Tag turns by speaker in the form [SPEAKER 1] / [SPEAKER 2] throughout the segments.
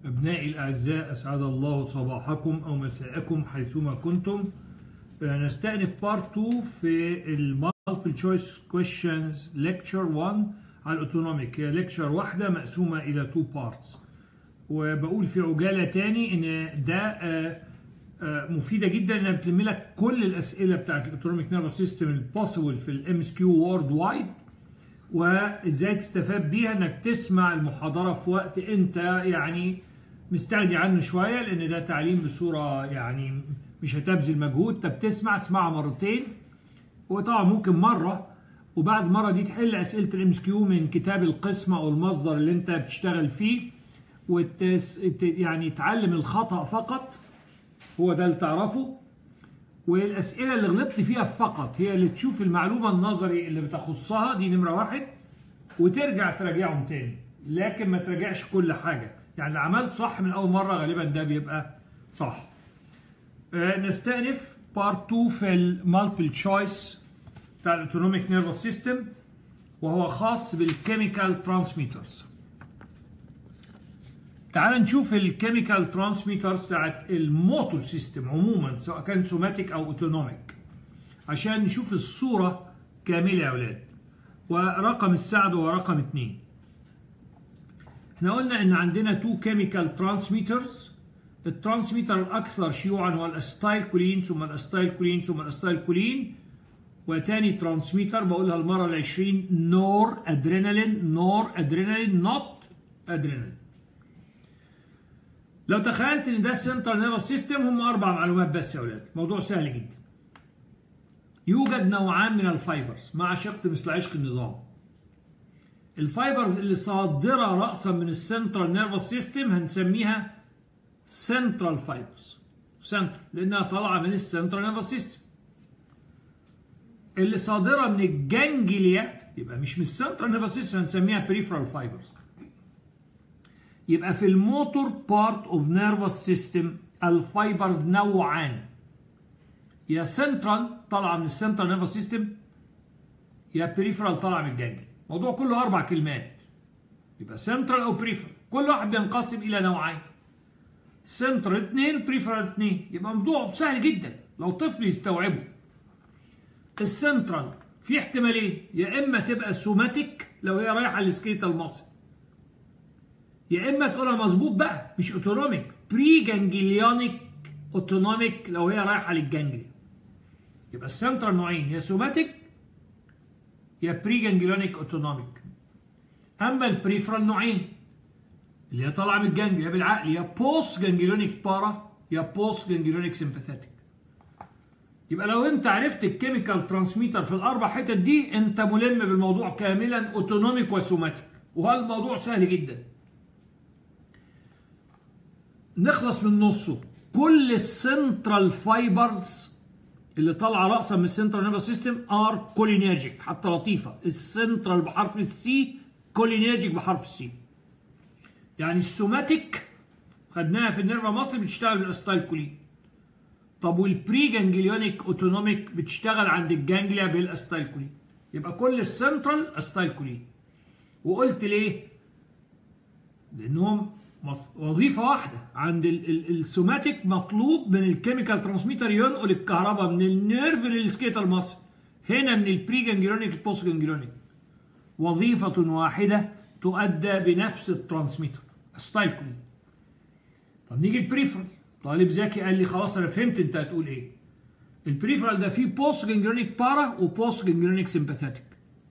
[SPEAKER 1] أبنائي الأعزاء أسعد الله صباحكم أو مساءكم حيثما كنتم نستأنف بارت 2 في المالتيبل تشويس كويشنز ليكتشر 1 على الأوتونوميك هي ليكتشر واحدة مقسومة إلى 2 بارتس وبقول في عجالة تاني إن ده آه، آه، مفيدة جدا إنها بتلم لك كل الأسئلة بتاعت الأوتونوميك نيرفس سيستم البوسيبل في الام اس كيو وورد وايد وازاي تستفاد بيها انك تسمع المحاضرة في وقت انت يعني مستغني عنه شوية لان ده تعليم بصورة يعني مش هتبذل مجهود انت بتسمع تسمعها مرتين وطبعا ممكن مرة وبعد مرة دي تحل اسئلة الام اس كيو من كتاب القسم او المصدر اللي انت بتشتغل فيه وتس يعني تعلم الخطأ فقط هو ده اللي تعرفه والاسئله اللي غلطت فيها فقط هي اللي تشوف المعلومه النظري اللي بتخصها دي نمره واحد وترجع تراجعهم تاني لكن ما تراجعش كل حاجه يعني اللي عملت صح من اول مره غالبا ده بيبقى صح آه، نستأنف بارت 2 في المالتيبل تشويس بتاع الاوتونوميك نيرفس سيستم وهو خاص بالكيميكال ترانسميترز تعال نشوف الكيميكال ترانسميترز بتاعت الموتور سيستم عموما سواء كان سوماتيك او اوتونوميك عشان نشوف الصوره كامله يا اولاد ورقم السعد هو رقم اتنين احنا قلنا ان عندنا تو كيميكال ترانسميترز الترانسميتر الاكثر شيوعا هو الاستايل كولين ثم الاستايل كولين ثم الاستايل كولين وتاني ترانسميتر بقولها المره العشرين نور ادرينالين نور ادرينالين نوت ادرينالين لو تخيلت ان ده سنترال نيرفس سيستم هم اربع معلومات بس يا اولاد موضوع سهل جدا يوجد نوعان من الفايبرز مع شق مثل عشق النظام الفايبرز اللي صادره راسا من السنترال نيرفس سيستم هنسميها سنترال فايبرز سنترال لانها طالعه من السنترال نيرفس سيستم اللي صادره من الجانجليا يبقى مش من السنترال نيرفس سيستم هنسميها بريفرال فايبرز يبقى في الموتور بارت اوف نيرفس سيستم الفايبرز نوعان يا سنترال طالعه من السنترال نيرفس سيستم يا بريفرال طالعه من الجانجل الموضوع كله اربع كلمات يبقى سنترال او بريفرال كل واحد بينقسم الى نوعين سنترال اثنين بريفرال اثنين يبقى موضوع سهل جدا لو طفل يستوعبه السنترال في احتمالين يا اما تبقى سوماتيك لو هي رايحه للسكيتال ماسل يا اما تقولها مظبوط بقى مش اوتونوميك بري جانجليونيك اوتونوميك لو هي رايحه للجانجلي يبقى السنترال نوعين يا سوماتيك يا بري جانجليونيك اوتونوميك اما البريفرال نوعين اللي هي طالعه من الجانجلي يا بالعقل يا بوست جانجليونيك بارا يا بوست جانجليونيك سمباثيتك يبقى لو انت عرفت الكيميكال ترانسميتر في الاربع حتت دي انت ملم بالموضوع كاملا اوتونوميك وسوماتيك وهذا الموضوع سهل جدا نخلص من نصه كل السنترال فايبرز اللي طالعه راسا من السنترال نيرفس سيستم ار كولينيرجيك حتى لطيفه السنترال بحرف السي كولينيرجيك بحرف السي يعني السوماتيك خدناها في النيرفا مصر بتشتغل بالاستايل كولين طب والبري جانجليونيك اوتونوميك بتشتغل عند الجانجليا بالاستايل كولين يبقى كل السنترال استايل كولين وقلت ليه لانهم وظيفة واحدة عند السوماتيك مطلوب من الكيميكال ترانسميتر ينقل الكهرباء من النيرف للسكيتال ماسل هنا من البري جانجلونيك للبوست جانجلونيك وظيفة واحدة تؤدى بنفس الترانسميتر ستايل كولين طب نيجي البريفرال طالب ذكي قال لي خلاص انا فهمت انت هتقول ايه البريفرال ده فيه بوست جانجلونيك بارا وبوست جانجلونيك سمباثيتك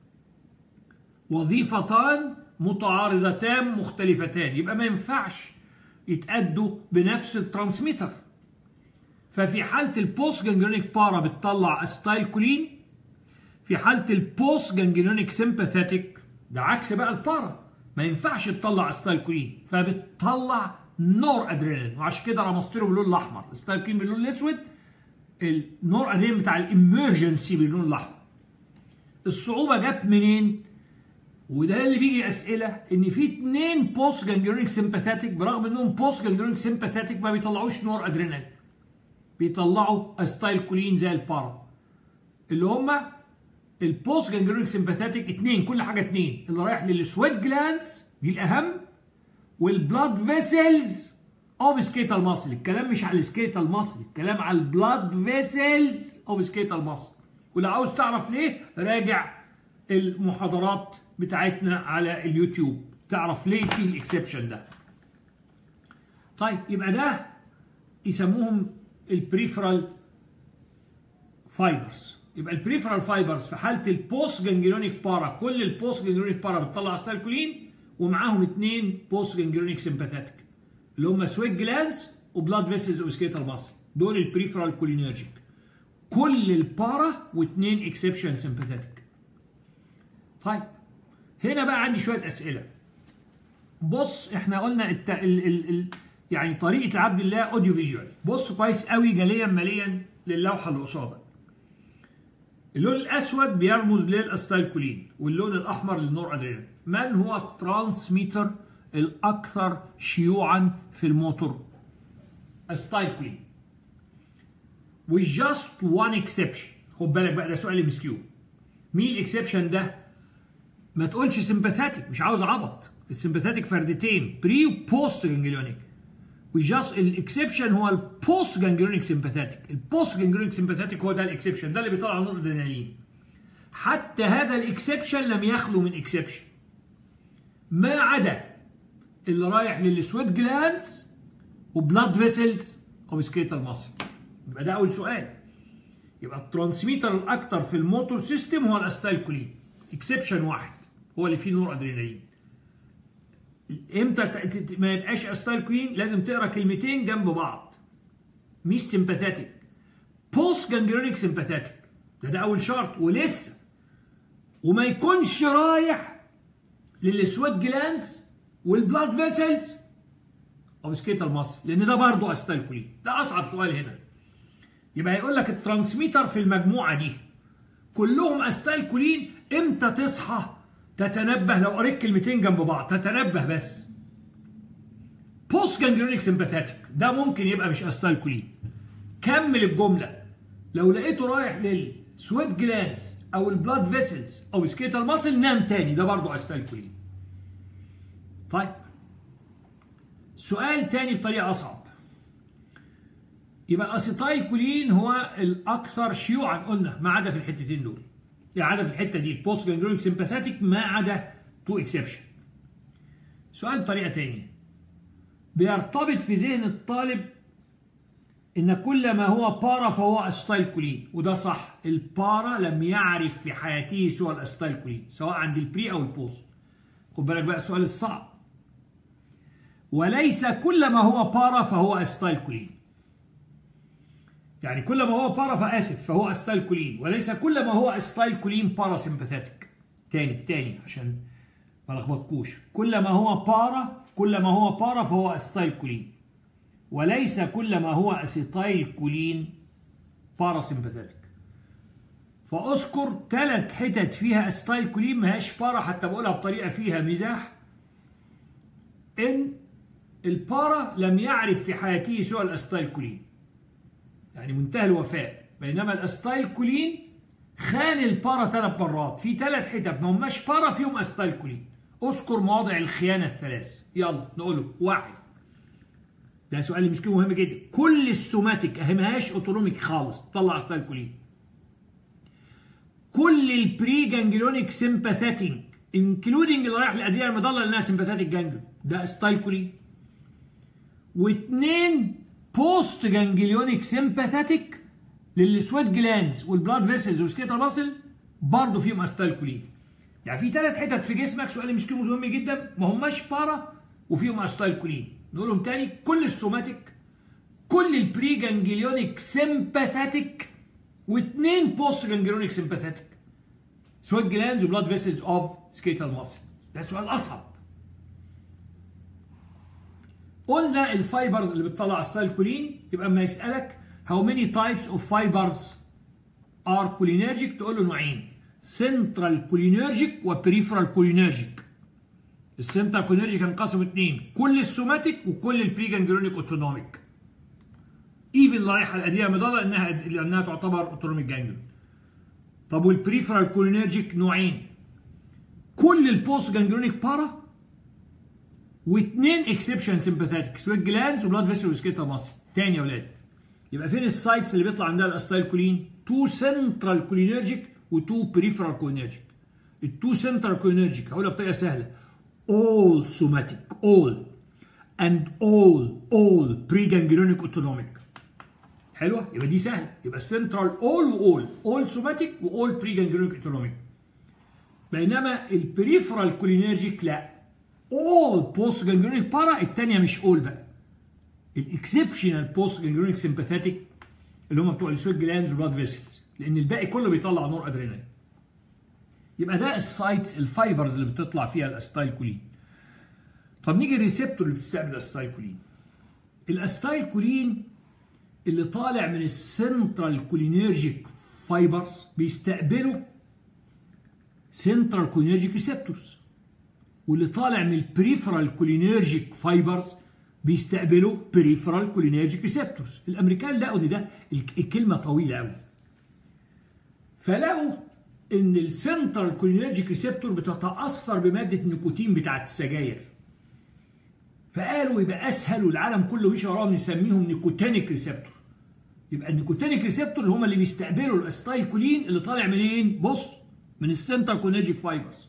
[SPEAKER 1] وظيفتان متعارضتان مختلفتان يبقى ما ينفعش يتأدوا بنفس الترانسميتر ففي حالة البوست جانجلونيك بارا بتطلع استايل كولين في حالة البوست جانجلونيك سيمباثيتك ده عكس بقى البارا ما ينفعش تطلع استايل كولين فبتطلع نور ادرينالين وعشان كده رمزت له باللون الاحمر استايل كولين باللون الاسود النور ادرينالين بتاع الامرجنسي باللون الاحمر الصعوبة جت منين؟ وده اللي بيجي اسئله ان في اثنين بوست جانجلونيك سمباثيتك برغم انهم بوست جانجلونيك سمباثيتك ما بيطلعوش نور ادرينال بيطلعوا استايل كولين زي البارا اللي هما البوست جانجلونيك سمباثيتك اثنين كل حاجه اثنين اللي رايح للسويت جلانس دي الاهم والبلاد فيسلز اوف سكيتال ماسل الكلام مش على السكيتال ماسل الكلام على البلاد فيسلز اوف سكيتال ماسل ولو عاوز تعرف ليه راجع المحاضرات بتاعتنا على اليوتيوب تعرف ليه في الاكسبشن ده طيب يبقى ده يسموهم البريفرال فايبرز يبقى البريفرال فايبرز في حاله البوست جانجلونيك بارا كل البوست جانجلونيك بارا بتطلع استالكولين ومعاهم اثنين بوست جانجلونيك سمباثيتك اللي هم سويت جلانس وبلاد فيسلز وسكيتال ماسل دول البريفرال كولينرجيك كل البارا واثنين اكسبشن سمباثيتك طيب هنا بقى عندي شويه اسئله بص احنا قلنا الت... ال... ال... ال... يعني طريقه العبد الله اوديو فيجوال بص كويس قوي جليا ماليا للوحه اللي قصادك اللون الاسود بيرمز للاستايلكولين واللون الاحمر للنور ادرينالين من هو الترانسميتر الاكثر شيوعا في الموتور استايلكولين with just one exception خد بالك بقى ده سؤال ام اس كيو مين الاكسبشن ده ما تقولش سمباثاتيك مش عاوز عبط السمباثاتيك فردتين بري وبوست جانجليونيك وجاست الاكسبشن هو البوست جانجليونيك سمباثاتيك البوست جانجليونيك سمباثاتيك هو ده الاكسبشن ده اللي بيطلع نور ادرينالين حتى هذا الاكسبشن لم يخلو من اكسبشن ما عدا اللي رايح للسويت جلانس وبلاد فيسلز اوف سكيتال ماسل يبقى ده اول سؤال يبقى الترانسميتر الاكثر في الموتور سيستم هو الاستايلكولين اكسبشن واحد هو اللي فيه نور ادرينالين امتى ما يبقاش استايلكولين لازم تقرا كلمتين جنب بعض مش سمباثيتك بوست جانجلونيك سمباثيتك ده ده اول شرط ولسه وما يكونش رايح للسويت جلانس والبلاد فيسلز او سكيتال ماسل لان ده برضه استايلكولين ده اصعب سؤال هنا يبقى يقول لك الترانسميتر في المجموعه دي كلهم استايلكولين امتى تصحى تتنبه لو قريت كلمتين جنب بعض تتنبه بس بوست جانجلونيك سمباثيتك ده ممكن يبقى مش استايلكولين كمل الجمله لو لقيته رايح للسويت جلانز او البلاد فيسلز او سكيتال ماسل نام تاني ده برضه استايلكولين طيب سؤال تاني بطريقه اصعب يبقى الاسيتايل كولين هو الاكثر شيوعا قلنا ما عدا في الحتتين دول يعني عدا في الحته دي البوست جانجلونيك سمباثيتك ما عدا تو اكسبشن سؤال بطريقه تانية بيرتبط في ذهن الطالب ان كل ما هو بارا فهو استايل كولين وده صح البارا لم يعرف في حياته سوى الاستايل كولين سواء عند البري او البوست خد بالك بقى السؤال الصعب وليس كل ما هو بارا فهو استايل كولين يعني كل ما هو بارا فاسف فهو استايل كولين وليس كل ما هو استايل كولين بارا سمباثيتك تاني تاني عشان ما لخبطكوش كل ما هو بارا كل ما هو بارا فهو استايل كولين وليس كل ما هو اسيتايل كولين بارا سمباثيتك فاذكر ثلاث حتت فيها استايل كولين ما هياش بارا حتى بقولها بطريقه فيها مزاح ان البارا لم يعرف في حياته سوى الاستايل كولين يعني منتهى الوفاء بينما الاستايل كولين خان البارا ثلاث مرات في ثلاث حتت ما هماش بارا فيهم استايل كولين اذكر مواضع الخيانه الثلاث يلا نقوله واحد ده سؤال مش مهم جدا كل السوماتيك اهمهاش اوتونوميك خالص طلع استايل كولين كل البري جانجلونيك سمباثيتنج انكلودنج اللي رايح للادرينال المضله لانها سمباثيتك جانجلون ده استايل كولين واثنين بوست جانجليونيك سمباثيتك للسويت جلانز والبلاد فيسلز والسكيتال ماسل برضه فيهم استايلكولين يعني في ثلاث حتت في جسمك سؤال مش مهم جدا ما هماش بارا وفيهم استايلكولين نقولهم تاني كل السوماتيك كل البري جانجليونيك سمباثيتك واثنين بوست جانجليونيك سمباثيتك سويت جلانز وبلاد فيسلز اوف سكيتال ماسل ده سؤال اصعب قلنا الفايبرز اللي بتطلع السايلكولين يبقى اما يسالك how many types of fibers are cholinergic تقول له نوعين central cholinergic وperipheral cholinergic السنترال كولينرجيك هنقسم اثنين كل السوماتيك وكل البري جانجلونيك اوتونوميك ايفن اللي رايحه الاديه مضله انها لانها تعتبر اوتونوميك جانجلون طب والبريفرال كولينرجيك نوعين كل البوست جانجلونيك بارا واثنين اكسبشن سمباثيتك سويت جلاندز وبلاد فيسل وسكيتا ماسل تاني يا اولاد يبقى فين السايتس اللي بيطلع عندها الاستايل كولين تو سنترال كولينرجيك وتو بريفرال كولينرجيك التو سنترال كولينرجيك هقولها بطريقه سهله all somatic all and all all preganglionic autonomic حلوه يبقى دي سهله يبقى السنترال all واول all somatic واول preganglionic autonomic بينما البريفرال كولينرجيك لا all post ganglionic para الثانيه مش all بقى الاكسبشنال بوست جانجلونيك سمباثيتك اللي هم بتوع السويت جلاندز وبلاد فيسلز لان الباقي كله بيطلع نور ادرينالين يبقى ده السايتس الفايبرز اللي بتطلع فيها الاستايل كولين طب نيجي الريسبتور اللي بتستقبل الاستايل كولين الاستايل كولين اللي طالع من السنترال كولينيرجيك فايبرز بيستقبلوا سنترال كولينيرجيك ريسبتورز واللي طالع من البريفرال كولينيرجيك فايبرز بيستقبلوا بريفرال كولينيرجيك ريسبتورز الامريكان لقوا ان ده الكلمه طويله قوي فلقوا ان السنترال كولينيرجيك ريسبتور بتتاثر بماده النيكوتين بتاعت السجاير فقالوا يبقى اسهل والعالم كله مشي وراهم نسميهم نيكوتينيك ريسبتور يبقى النيكوتينيك ريسبتور هم اللي بيستقبلوا الاستايل كولين اللي طالع منين بص من السنترال كولينيرجيك فايبرز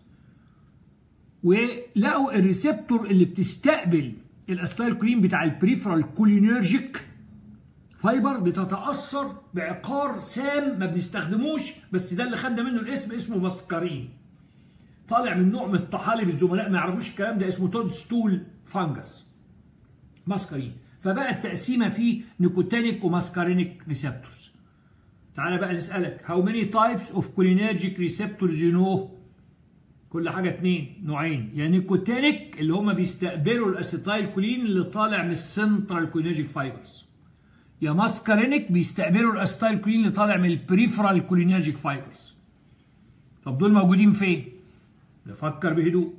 [SPEAKER 1] ولقوا الريسبتور اللي بتستقبل الاستايل كولين بتاع البريفرال كولينيرجيك فايبر بتتاثر بعقار سام ما بنستخدموش بس ده اللي خدنا منه الاسم اسمه مسكرين طالع من نوع من الطحالب الزملاء ما يعرفوش الكلام ده اسمه تود ستول فانجس مسكرين فبقى التقسيمه فيه نيكوتينيك وماسكارينيك ريسبتورز تعالى بقى نسالك هاو ماني تايبس اوف كولينرجيك ريسبتورز يو نو كل حاجه اتنين نوعين يا نيكوتينيك اللي هم بيستقبلوا الاسيتايل كولين اللي طالع من السنترال كولينرجيك فايبرز يا ماسكارينيك بيستقبلوا الاسيتايل كولين اللي طالع من البريفرال كولينرجيك فايبرز طب دول موجودين فين نفكر بهدوء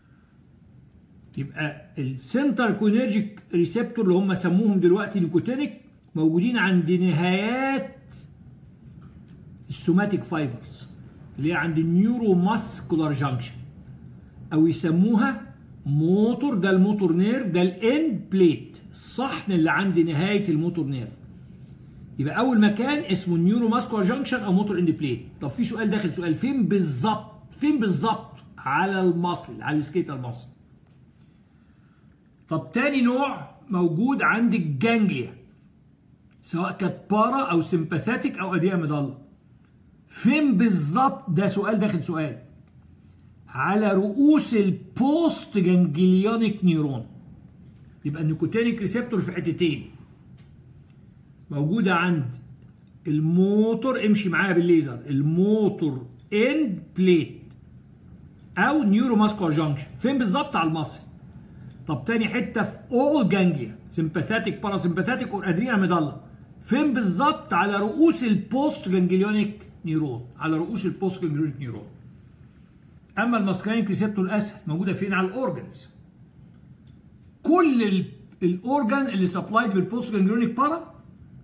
[SPEAKER 1] يبقى السنتر كولينرجيك ريسبتور اللي هم سموهم دلوقتي نيكوتينيك موجودين عند نهايات السوماتيك فايبرز اللي هي عند النيورو ماسكولار جانكشن او يسموها موتور ده الموتور نيرف ده الاند بليت الصحن اللي عند نهايه الموتور نيرف يبقى اول مكان اسمه النيورو ماسكولار جانكشن او موتور اند بليت طب في سؤال داخل سؤال فين بالظبط فين بالظبط على المصل على السكيتال مصل طب تاني نوع موجود عند الجانجليا سواء كانت بارا او سمباثيتك او اديه مضله فين بالظبط ده سؤال داخل سؤال على رؤوس البوست جانجليونيك نيرون يبقى النيكوتينيك ريسبتور في حتتين موجوده عند الموتور امشي معايا بالليزر الموتور اند بليت او نيورو ماسكولار جانكشن فين بالظبط على المصل طب تاني حته في اول جانجليا سمباثيتك باراسمباثيتك اور ادرينا ميدالا فين بالظبط على رؤوس البوست جانجليونيك نيرون على رؤوس البوست جانجليونيك نيرون اما الماسكارينيك ريسبتور الاسهل موجوده فين على الاورجنز كل الاورجن اللي سبلايد بالبوست جانجليونيك بارا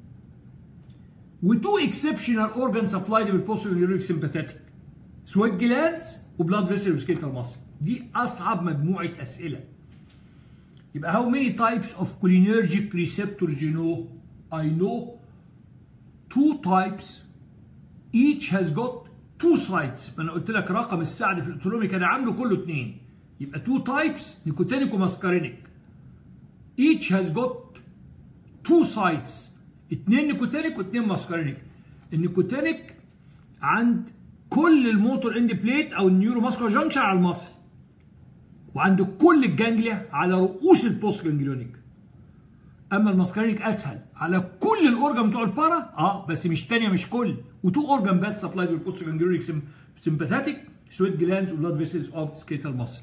[SPEAKER 1] وتو اكسبشنال اورجن سبلايد بالبوست جانجليونيك سمباثيتك سويت جلاندز وبلاد فيسل وسكيلتال ماسل دي اصعب مجموعه اسئله يبقى how many types of cholinergic receptors you know I know two types each has got two sites ما انا قلت لك رقم السعد في الاوتونومي كان عامله كله اثنين يبقى two types نيكوتينيك وماسكارينيك each has got two sites اثنين نيكوتينيك واثنين ماسكارينيك النيكوتينيك عند كل الموتور اند بليت او النيورو ماسكولار جانكشن على المصل وعند كل الجانجليا على رؤوس البوست جانجليونيك اما الماسكارينيك اسهل على كل الاورجن بتوع البارا اه بس مش تانية مش كل وتو اورجن بس سبلايد بالبوست جانجليونيك سمباثيتك سويت جلاندز وبلاد فيسلز اوف سكيتال ماسل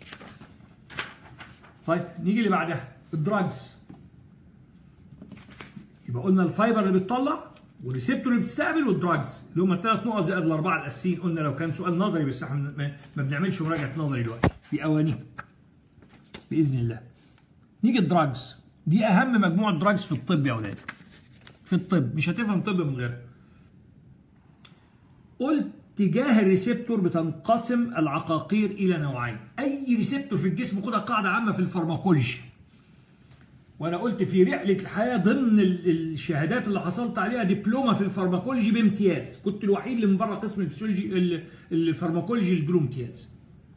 [SPEAKER 1] طيب نيجي اللي بعدها الدراجز يبقى قلنا الفايبر اللي بتطلع والريسبتور اللي بتستقبل والدراجز اللي هم الثلاث نقط زائد الاربعه الاساسيين قلنا لو كان سؤال نظري بس احنا ما بنعملش مراجعه نظري دلوقتي في اوانيه باذن الله نيجي الدراجز دي اهم مجموعه دراجز في الطب يا اولاد في الطب مش هتفهم طب من غيرها قلت تجاه الريسبتور بتنقسم العقاقير الى نوعين اي ريسبتور في الجسم خدها قاعده عامه في الفارماكولوجي وانا قلت في رحله الحياه ضمن الشهادات اللي حصلت عليها دبلومه في الفارماكولوجي بامتياز كنت الوحيد اللي من بره قسم الفسيولوجي الفارماكولوجي اللي ادوا امتياز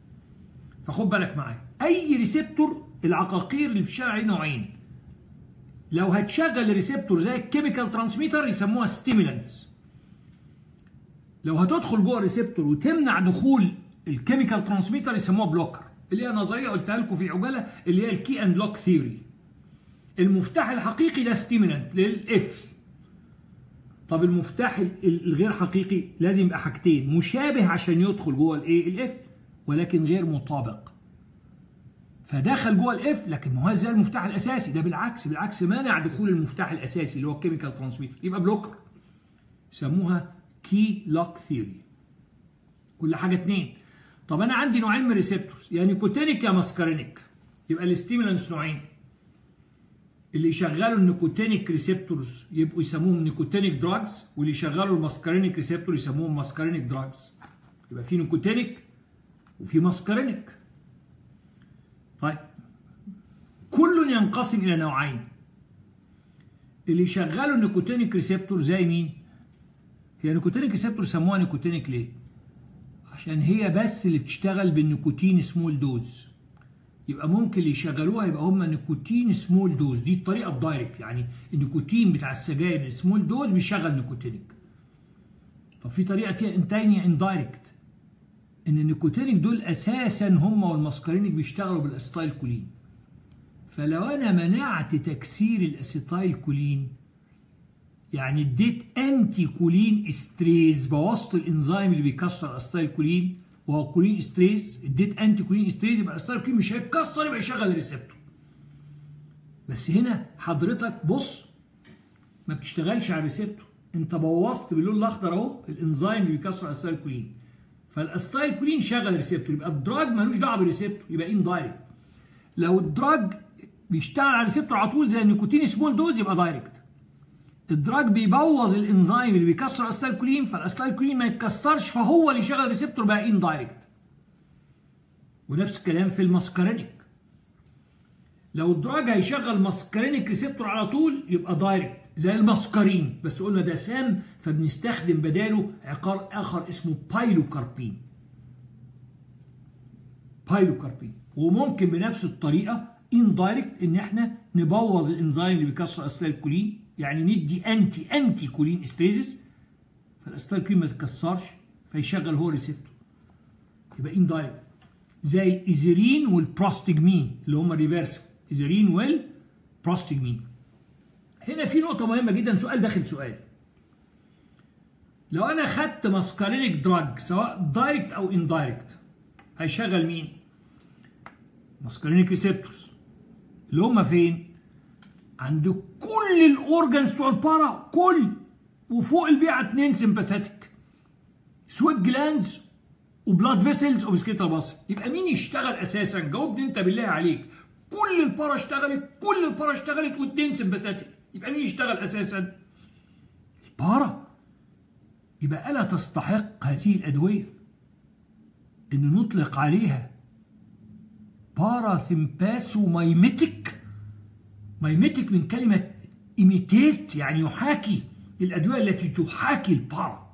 [SPEAKER 1] فخد بالك معايا اي ريسبتور العقاقير اللي في الشارع نوعين لو هتشغل ريسبتور زي الكيميكال ترانسميتر يسموها ستيمولانتس لو هتدخل جوه الريسبتور وتمنع دخول الكيميكال ترانسميتر يسموها بلوكر اللي هي نظريه قلتها لكم في عجاله اللي هي الكي اند لوك ثيوري المفتاح الحقيقي ده ستيمولانت للقفل طب المفتاح الغير حقيقي لازم يبقى حاجتين مشابه عشان يدخل جوه الايه القفل ولكن غير مطابق فدخل جوه الاف لكن ما هو زي المفتاح الاساسي ده بالعكس بالعكس مانع دخول المفتاح الاساسي اللي هو الكيميكال ترانسميتر يبقى بلوكر يسموها كي لوك ثيوري كل حاجه اتنين طب انا عندي نوعين من الريسبتورز يا نيكوتينيك يا ماسكارينيك يبقى الاستيمولانس نوعين اللي يشغلوا النيكوتينيك ريسبتورز يبقوا يسموهم نيكوتينيك دراجز واللي يشغلوا الماسكارينيك ريسبتور يسموهم ماسكارينيك دراجز يبقى في نيكوتينيك وفي ماسكارينيك طيب كل ينقسم الى نوعين اللي يشغلوا النيكوتينيك ريسبتور زي مين هي نيكوتينيك ريسبتور سموها نيكوتينيك ليه عشان هي بس اللي بتشتغل بالنيكوتين سمول دوز يبقى ممكن اللي يشغلوها يبقى هم نيكوتين سمول دوز دي الطريقه الدايركت يعني النيكوتين بتاع السجاير السمول دوز بيشغل نيكوتينيك طب في طريقه تانية اندايركت ان النيكوتينيك دول اساسا هم والماسكارينيك بيشتغلوا بالاسيتايل كولين فلو انا منعت تكسير الاسيتايل كولين يعني اديت انتي كولين استريز بوظت الانزيم اللي بيكسر الاسيتايل كولين وهو كولين استريز اديت انتي كولين استريز يبقى الاسيتايل كولين مش هيتكسر يبقى يشغل الريسبتور بس هنا حضرتك بص ما بتشتغلش على الريسبتور انت بوظت باللون الاخضر اهو الانزيم اللي بيكسر الاسيتايل كولين فالاستايل كولين شغل ريسبتور يبقى الدراج ملوش دعوه بالريسبتور يبقى ان دايركت لو الدراج بيشتغل على الريسبتور على طول زي النيكوتين سمول دوز يبقى دايركت الدراج بيبوظ الانزيم اللي بيكسر الاستايل كولين فالاستايل كولين ما يتكسرش فهو اللي يشغل الريسبتور بقى ان دايركت ونفس الكلام في الماسكارينيك لو الدراج هيشغل ماسكارينيك ريسبتور على طول يبقى دايركت زي الماسكارين بس قلنا ده سام فبنستخدم بداله عقار اخر اسمه بايلوكاربين بايلوكاربين وممكن بنفس الطريقه اندايركت ان احنا نبوظ الانزيم اللي بيكسر اسيتيل كولين يعني ندي انتي انتي كولين استريزس فالاسيتيل كولين ما تتكسرش فيشغل هو ريسبتور يبقى اندايركت زي الايزيرين والبروستجمين اللي هم الريفرس ايزيرين والبروستجمين هنا في نقطة مهمة جدا سؤال داخل سؤال لو أنا خدت ماسكارينيك دراج سواء دايركت أو اندايركت هيشغل مين؟ ماسكارينيك ريسبتورز اللي هم فين؟ عند كل الأورجنز بتوع البارا كل وفوق البيعة اتنين سمباثيتك سويت جلانز وبلاد فيسلز وفيسكيتال باص يبقى مين يشتغل اساسا جاوبني انت بالله عليك كل البارا اشتغلت كل البارا اشتغلت واتنين سمباثيتك يبقى مين يشتغل اساسا البارا يبقى الا تستحق هذه الادويه ان نطلق عليها باراثيمباسو مايميتيك مايميتيك من كلمه ايميتيت يعني يحاكي الادويه التي تحاكي البارا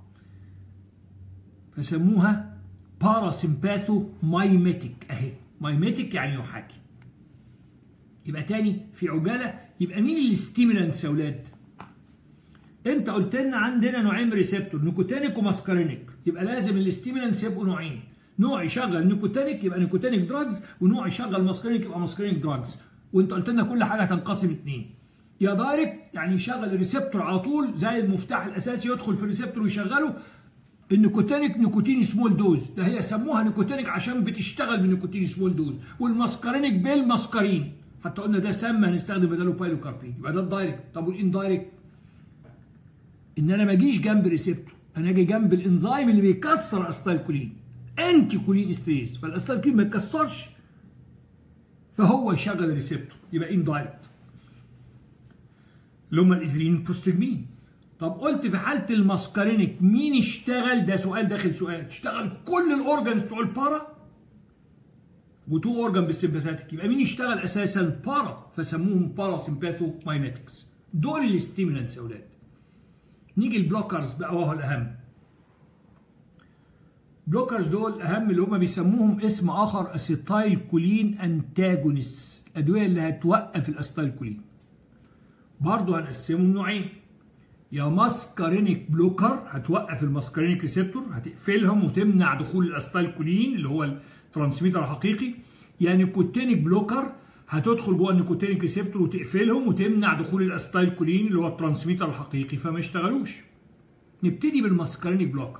[SPEAKER 1] فسموها باراسيمباثو مايميتيك اهي مايميتيك يعني يحاكي يبقى تاني في عجاله يبقى مين الستيمولانتس يا اولاد؟ انت قلت لنا عندنا نوعين من ريسبتور نيكوتينيك وماسكارينيك يبقى لازم الستيمولانتس يبقوا نوعين نوع يشغل نيكوتينيك يبقى نيكوتينيك دراجز ونوع يشغل ماسكارينيك يبقى ماسكارينيك دراجز وانت قلت لنا كل حاجه هتنقسم اثنين يا دايركت يعني يشغل الريسبتور على طول زي المفتاح الاساسي يدخل في الريسبتور ويشغله النيكوتينيك نيكوتين سمول دوز ده هي سموها نيكوتينيك عشان بتشتغل بالنيكوتين سمول دوز والماسكارينيك بالماسكارين حتى قلنا ده سم هنستخدم بداله بايلوكاربين يبقى ده الدايركت طب والاندايركت ان انا ما اجيش جنب ريسبتور انا اجي جنب الانزيم اللي بيكسر الاستايل كولين انتي كولين استريز فالاستايل كولين ما يتكسرش فهو يشغل الريسبتور يبقى اندايركت اللي هم الازرين بروستجمين طب قلت في حاله الماسكارينيك مين اشتغل ده سؤال داخل سؤال اشتغل كل الاورجنز بتوع البارا وتو اورجن بالسمباثيك يبقى مين اشتغل اساسا بارا فسموهم بارا سمباثو مايماتكس دول الستيمولانتس يا اولاد نيجي البلوكرز بقى وهو الاهم بلوكرز دول اهم اللي هم بيسموهم اسم اخر اسيتايل كولين انتاجونست الادويه اللي هتوقف الاسيتايل كولين برضه هنقسمهم نوعين يا ماسكارينيك بلوكر هتوقف الماسكارينيك ريسبتور هتقفلهم وتمنع دخول الاسيتايل كولين اللي هو الترانسميتر الحقيقي يا نيكوتينيك بلوكر هتدخل جوه النيكوتينيك ريسبتور وتقفلهم وتمنع دخول الاسيتايل كولين اللي هو الترانسميتر الحقيقي فما يشتغلوش نبتدي بالماسكارينيك بلوكر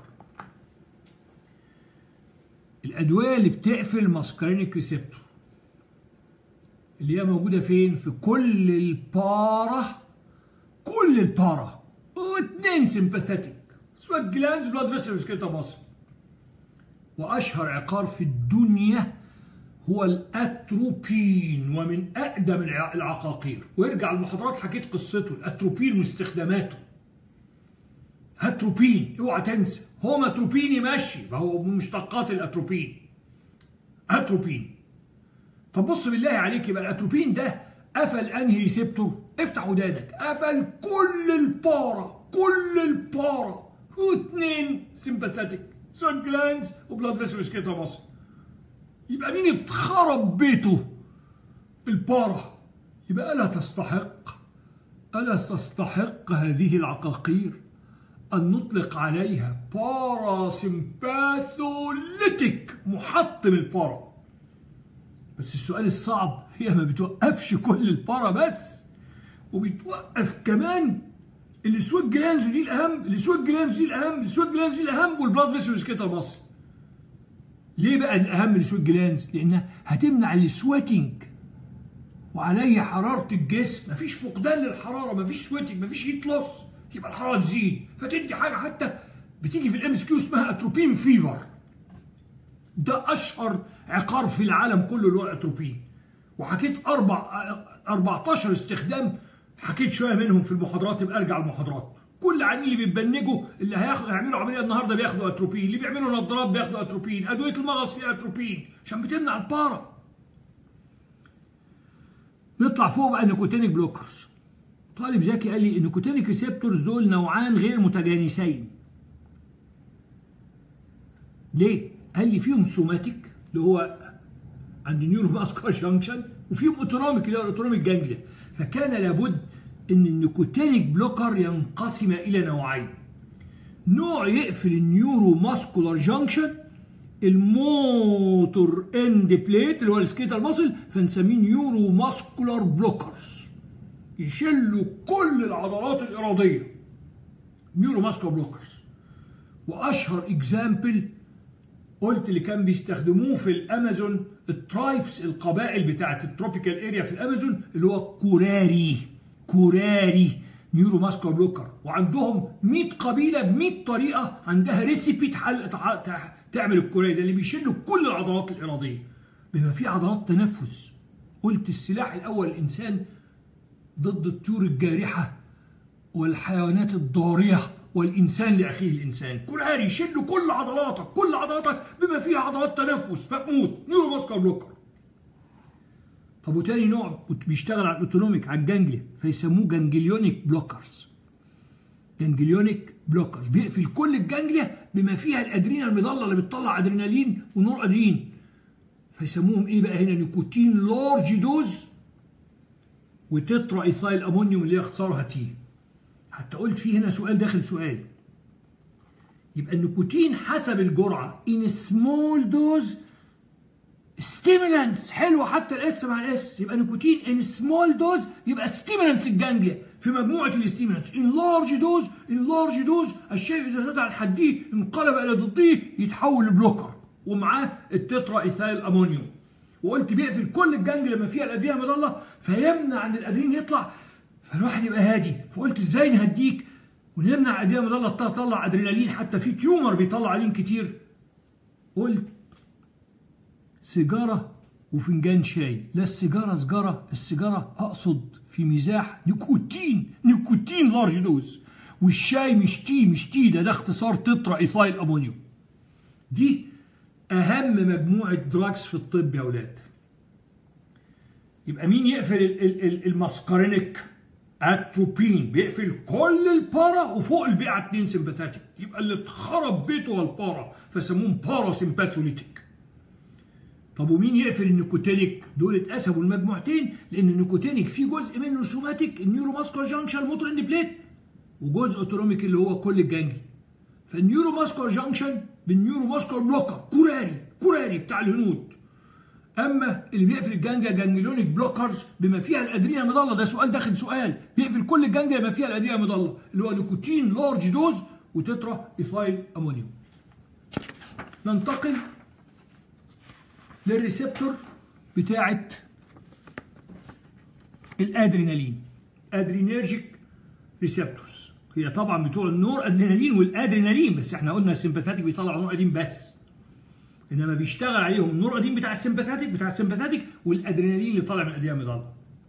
[SPEAKER 1] الادويه اللي بتقفل ماسكارينيك ريسبتور اللي هي موجوده فين في كل البارا كل البارا واثنين سمباثيتك سوات جلاندز بلاد فيسلز كده مصر واشهر عقار في الدنيا هو الاتروبين ومن اقدم العقاقير وارجع المحاضرات حكيت قصته الاتروبين واستخداماته اتروبين اوعى تنسى هو اتروبين يمشي ما هو من مشتقات الاتروبين اتروبين طب بص بالله عليك يبقى الاتروبين ده قفل انهي ريسبتور افتح ودانك قفل كل البارا كل البارا واثنين سمباثيتك سوت جلاندز وبلاد فيسلز كده مصر يبقى مين اتخرب بيته البارا يبقى ألا تستحق ألا تستحق هذه العقاقير أن نطلق عليها باراسمباثوليتيك محطم البارا بس السؤال الصعب هي ما بتوقفش كل البارا بس وبتوقف كمان السويت جلانز دي الاهم السويت جلانز دي الاهم السويت جلانز دي الاهم والبلاد فيسلز كده المصري ليه بقى الاهم من السويت جلانز لانها هتمنع السويتنج وعليه حراره الجسم مفيش فقدان للحراره مفيش سويتنج مفيش هيت لوس يبقى الحراره تزيد فتدي حاجه حتى بتيجي في الام اس كيو اسمها اتروبين فيفر ده اشهر عقار في العالم كله اللي هو الاتروبين وحكيت اربع 14 استخدام حكيت شويه منهم في المحاضرات يبقى ارجع المحاضرات كل عيانين اللي بيتبنجوا اللي هياخدوا هيعملوا عمليه النهارده بياخدوا اتروبين اللي بيعملوا نظارات بياخدوا اتروبين ادويه المغص فيها اتروبين عشان بتمنع البارا نطلع فوق بقى النيكوتينيك بلوكرز طالب ذكي قال لي النيكوتينيك ريسبتورز دول نوعان غير متجانسين ليه قال لي فيهم سوماتيك اللي هو عند نيورو ماسكار جانكشن وفيهم اوتونوميك اللي هو الاوتونوميك جانجليا فكان لابد ان النيكوتينيك بلوكر ينقسم الى نوعين نوع يقفل النيورو ماسكولار جانكشن الموتور اند بليت اللي هو السكيتال ماسل فنسميه نيورو ماسكولار بلوكرز يشلوا كل العضلات الاراديه نيورو ماسكولار بلوكرز واشهر اكزامبل قلت اللي كان بيستخدموه في الامازون الترايبس القبائل بتاعت التروبيكال اريا في الامازون اللي هو كوراري كوراري نيورو ماسكو بلوكر وعندهم 100 قبيله ب 100 طريقه عندها ريسيبي تحل تعمل الكوراري ده اللي بيشيلوا كل العضلات الاراديه بما فيه عضلات تنفس قلت السلاح الاول الانسان ضد الطيور الجارحه والحيوانات الضاريه والإنسان لأخيه الإنسان كوراري يشل كل عضلاتك كل عضلاتك بما فيها عضلات تنفس فتموت نيورو ماسكر بلوكر طب وتاني نوع بيشتغل على الاوتونوميك على الجانجليا فيسموه جانجليونيك بلوكرز جانجليونيك بلوكرز بيقفل كل الجانجليا بما فيها الادرينال المظله اللي بتطلع ادرينالين ونور ادرين فيسموهم ايه بقى هنا نيكوتين لارج دوز وتترا ايثايل امونيوم اللي هي اختصارها تي حتى قلت فيه هنا سؤال داخل سؤال يبقى النيكوتين حسب الجرعه ان سمول دوز ستيمولانس حلو حتى الاس مع الاس يبقى نيكوتين ان سمول دوز يبقى ستيمولانس الجانجليا في مجموعه الستيمولانس ان لارج دوز ان لارج دوز الشيء اذا زاد عن حده انقلب الى ضده يتحول لبلوكر ومعاه التترا ايثايل امونيوم وقلت بيقفل كل الجانجليا لما فيها الادرينال مضله فيمنع ان الادرينال يطلع فالواحد يبقى هادي فقلت ازاي نهديك ونمنع ادرينال مضله تطلع ادرينالين حتى في تيومر بيطلع الين كتير قلت سيجارة وفنجان شاي لا السيجارة سجارة السيجارة أقصد في مزاح نيكوتين نيكوتين لارج دوز والشاي مش تي مش تي ده ده اختصار تترا ايثايل امونيوم دي اهم مجموعه دراجز في الطب يا اولاد يبقى مين يقفل الماسكارينيك اتروبين بيقفل كل البارا وفوق البيعه اتنين سمباتاتيك يبقى اللي اتخرب بيته هو البارا فسموهم بارا سمباثوليتيك طب ومين يقفل النيكوتينيك دول اتقسموا المجموعتين لان النيكوتينيك فيه جزء منه سوماتيك النيورو ماسكولار جانكشن موتور اند بليت وجزء اوتونوميك اللي هو كل الجانجلي فالنيورو ماسكولار جانكشن بالنيورو ماسكولار بلوكر كوراري كوراري بتاع الهنود اما اللي بيقفل الجانجا جانجليونيك بلوكرز بما فيها الادرينا مضله ده سؤال داخل سؤال بيقفل كل الجانجا بما فيها الادرينا مضله اللي هو نيكوتين لارج دوز وتترا ايثايل امونيوم ننتقل للريسبتور بتاعه الادرينالين ادرينيرجيك ريسبتورز هي طبعا بتوع النور ادرينالين والادرينالين بس احنا قلنا السمباثاتيك بيطلع نور ادرينالين بس انما بيشتغل عليهم النور ادرينالين بتاع السمباثاتيك بتاع السمباثاتيك والادرينالين اللي طالع من الادرينالين مضله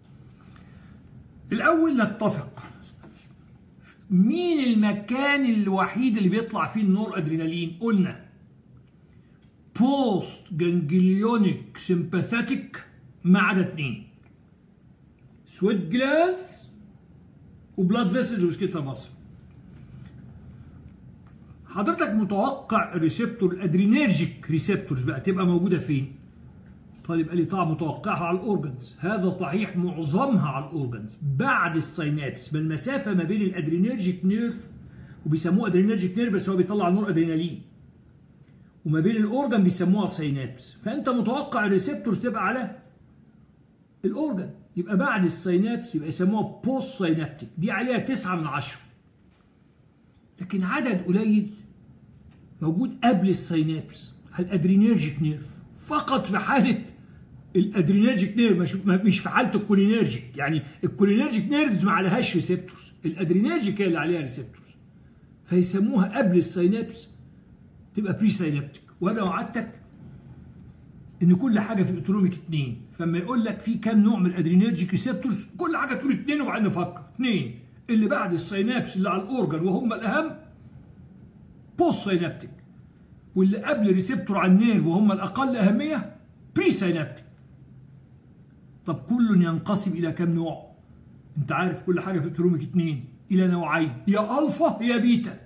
[SPEAKER 1] الاول نتفق مين المكان الوحيد اللي بيطلع فيه النور ادرينالين قلنا بوست جانجليونيك سمباثاتيك ما عدا اتنين سويت جلانس وبلاد فيسلز وسكيتا مصر حضرتك متوقع الريسبتور الادرينيرجيك ريسبتورز بقى تبقى موجوده فين؟ طالب قال لي طبعا متوقعها على الاورجنز هذا صحيح معظمها على الاورجنز بعد السينابس بالمسافه ما بين الادرينيرجيك نيرف وبيسموه ادرينيرجيك نيرف بس هو بيطلع نور ادرينالين وما بين الاورجن بيسموها سينابس فانت متوقع الريسبتورز تبقى على الاورجن يبقى بعد السينابس يبقى يسموها بوست سينابتيك دي عليها 9 من 10 لكن عدد قليل موجود قبل السينابس على الادرينيرجيك نيرف فقط في حاله الادرينيرجيك نيرف مش في حاله الكولينيرجيك يعني الكولينيرجيك نيرفز ما عليهاش ريسبتورز الادرينيرجيك هي اللي عليها ريسبتورز فيسموها قبل السينابس تبقى بري سينابتيك وانا وعدتك ان كل حاجه في الاوتونوميك اثنين فلما يقول لك في كام نوع من الادرينيرجيك ريسبتورز كل حاجه تقول اثنين وبعدين نفكر اثنين اللي بعد السينابس اللي على الاورجن وهم الاهم بوست سينابتيك واللي قبل ريسبتور على النيرف وهم الاقل اهميه بري سينابتيك طب كل ينقسم الى كام نوع انت عارف كل حاجه في الاوتونوميك اثنين الى نوعين يا الفا يا بيتا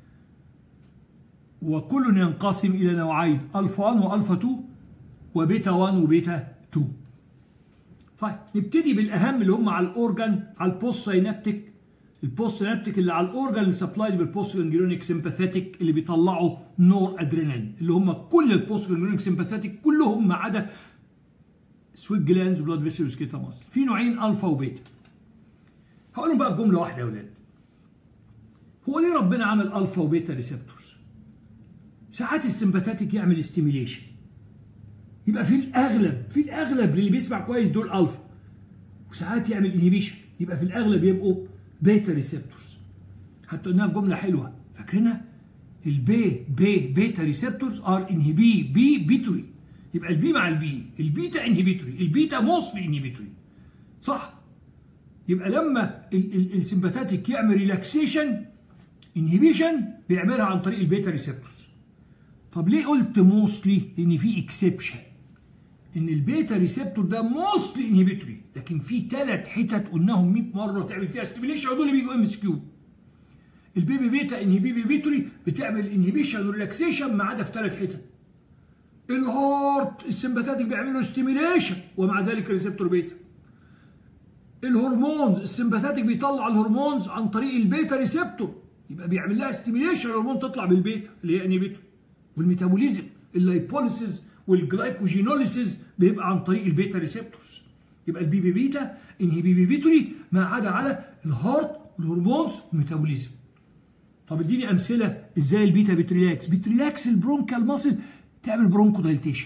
[SPEAKER 1] وكل ينقسم إلى نوعين ألفا 1 وألفا 2 وبيتا 1 وبيتا 2 طيب نبتدي بالأهم اللي هم على الأورجن على البوست سينابتيك البوست سينابتيك اللي على الأورجن اللي سبلايد بالبوست جانجليونيك سمباثيتيك اللي بيطلعوا نور أدرينالين اللي هم كل البوست جانجليونيك سمباثيتيك كلهم ما عدا سويت جلاندز وبلاد فيسلز كده مصر في نوعين ألفا وبيتا هقولهم بقى في جملة واحدة يا ولاد هو ليه ربنا عمل ألفا وبيتا ريسبتورز ساعات السمباثاتيك يعمل استيميليشن يبقى في الاغلب في الاغلب اللي بيسمع كويس دول الفا وساعات يعمل انهبيشن يبقى في الاغلب يبقوا بيتا ريسبتورز حتى قلناها في جمله حلوه فاكرينها البي بي بيتا ريسبتورز ار انهبي بي بيتوري يبقى البي مع البي البيتا انهبيتوري البيتا موستلي انهبيتوري صح يبقى لما السمباثاتيك يعمل ريلاكسيشن انهبيشن بيعملها عن طريق البيتا ريسبتورز طب ليه قلت موستلي؟ لان في اكسبشن ان البيتا ريسبتور ده موستلي انهبيتوري لكن في ثلاث حتت قلناهم 100 مره تعمل فيها ستيميليشن ودول اللي بيجوا ام اس كيو البيبي بيتا انهبي بيتوري بتعمل انهبيشن وريلاكسيشن ما عدا في ثلاث حتت الهارت السمباتاتيك بيعمل له ستيميليشن ومع ذلك ريسبتور بيتا الهرمونز السمباتاتيك بيطلع الهرمونز عن طريق البيتا ريسبتور يبقى بيعمل لها ستيميليشن الهرمون تطلع بالبيتا اللي هي انهبيتور والميتابوليزم اللايبوليسيز والجلايكوجينوليسيز بيبقى عن طريق البيتا ريسبتورز يبقى البي بي بيتا انهبي بيتوري ما عدا على الهارت والهرمونز والميتابوليزم طب اديني امثله ازاي البيتا بتريلاكس بتريلاكس البرونكال ماسل تعمل برونكو دايلتيشن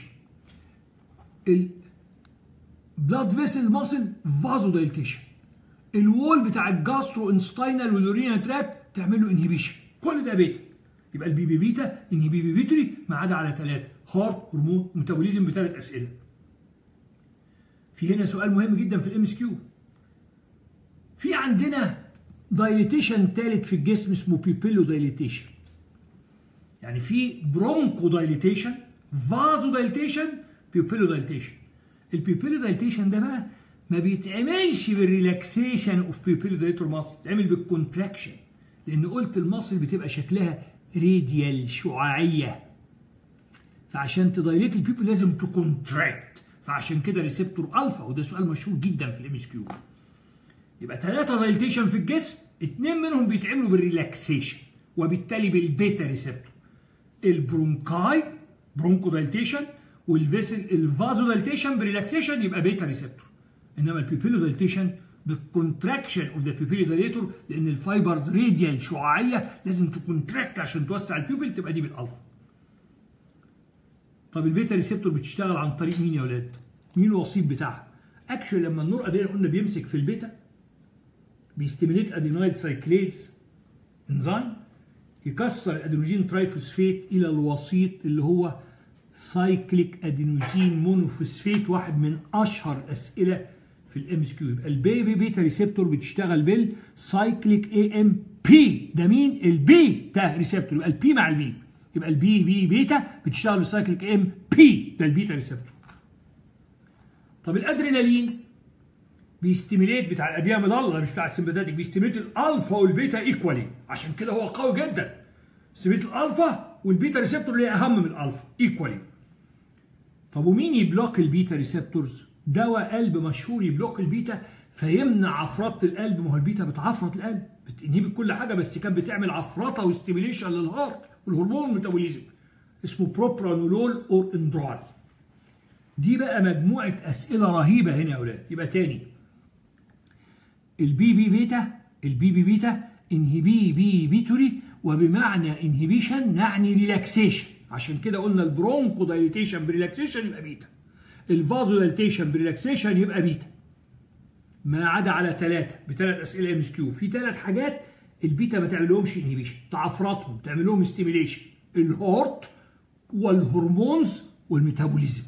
[SPEAKER 1] البلاد فيسل ماسل فازو دايلتيشن الوول بتاع الجاسترو انستاينال واليورينا تراكت تعمل له انهبيشن كل ده بيتا يبقى البي بي بيتا انهبي بي بيتري ما عدا على ثلاثه هارت هرمون ميتابوليزم بثلاث اسئله في هنا سؤال مهم جدا في الام اس كيو في عندنا دايليتيشن ثالث في الجسم اسمه بيبيلو دايليتيشن يعني في برونكو دايليتيشن فازو دايليتيشن بيبيلو دايليتيشن البيبيلو دايليتيشن ده بقى ما بيتعملش بالريلاكسيشن اوف بيبيلو دايليتور ماسل بيتعمل بالكونتراكشن لان قلت المصل بتبقى شكلها راديال شعاعيه فعشان تدايليت البيبل لازم تكونتراكت فعشان كده ريسبتور الفا وده سؤال مشهور جدا في الام اس كيو يبقى ثلاثه دايليتيشن في الجسم اثنين منهم بيتعملوا بالريلاكسيشن وبالتالي بالبيتا ريسبتور البرونكاي برونكو دايليتيشن والفيسل الفازو دايليتيشن بريلاكسيشن يبقى بيتا ريسبتور انما البيبيلو دايليتيشن بالكونتراكشن اوف ذا بيبيلو دايليتور لان الفايبرز راديال شعاعيه لازم تكونتراكت عشان توسع البيبل تبقى دي بالالفا طب البيتا ريسبتور بتشتغل عن طريق مين يا ولاد؟ مين الوسيط بتاعها؟ اكشن لما النور ادينا قلنا بيمسك في البيتا بيستيميليت ادينايد سايكليز انزيم يكسر الادينوزين ترايفوسفيت الى الوسيط اللي هو سايكليك ادينوزين مونوفوسفيت واحد من اشهر الاسئله في الام اس كيو يبقى البيبي بيتا ريسبتور بتشتغل بالسايكليك اي ام بي ده مين؟ البي ده ريسبتور يبقى البي مع البي يبقى البي بي بيتا بتشتغل بالسايكليك ام بي ده البيتا ريسبتور طب الادرينالين بيستيميليت بتاع الاديه مضله مش بتاع السمباتيك بيستيميليت الالفا والبيتا ايكوالي عشان كده هو قوي جدا ستيميليت الالفا والبيتا ريسبتور اللي هي اهم من الالفا ايكوالي طب ومين يبلوك البيتا ريسبتورز دواء قلب مشهور يبلوك البيتا فيمنع عفرطه القلب ما هو البيتا بتعفرط القلب بتنهي كل حاجه بس كان بتعمل عفرطه وستيميليشن للهارت والهرمون ميتابوليزم اسمه بروبرانولول اور اندرال دي بقى مجموعه اسئله رهيبه هنا يا اولاد يبقى تاني البي بي بيتا البي بي بيتا انهبي بي بيتوري وبمعنى انهبيشن يعني ريلاكسيشن عشان كده قلنا البرونكو دايليتيشن بريلاكسيشن يبقى بيتا الفازو دايليتيشن بريلاكسيشن يبقى بيتا ما عدا على ثلاثه بثلاث اسئله ام اس كيو في ثلاث حاجات البيتا ما تعملهمش انهبيشن تعفرطهم تعمل لهم ستيميليشن الهورت والهرمونز والميتابوليزم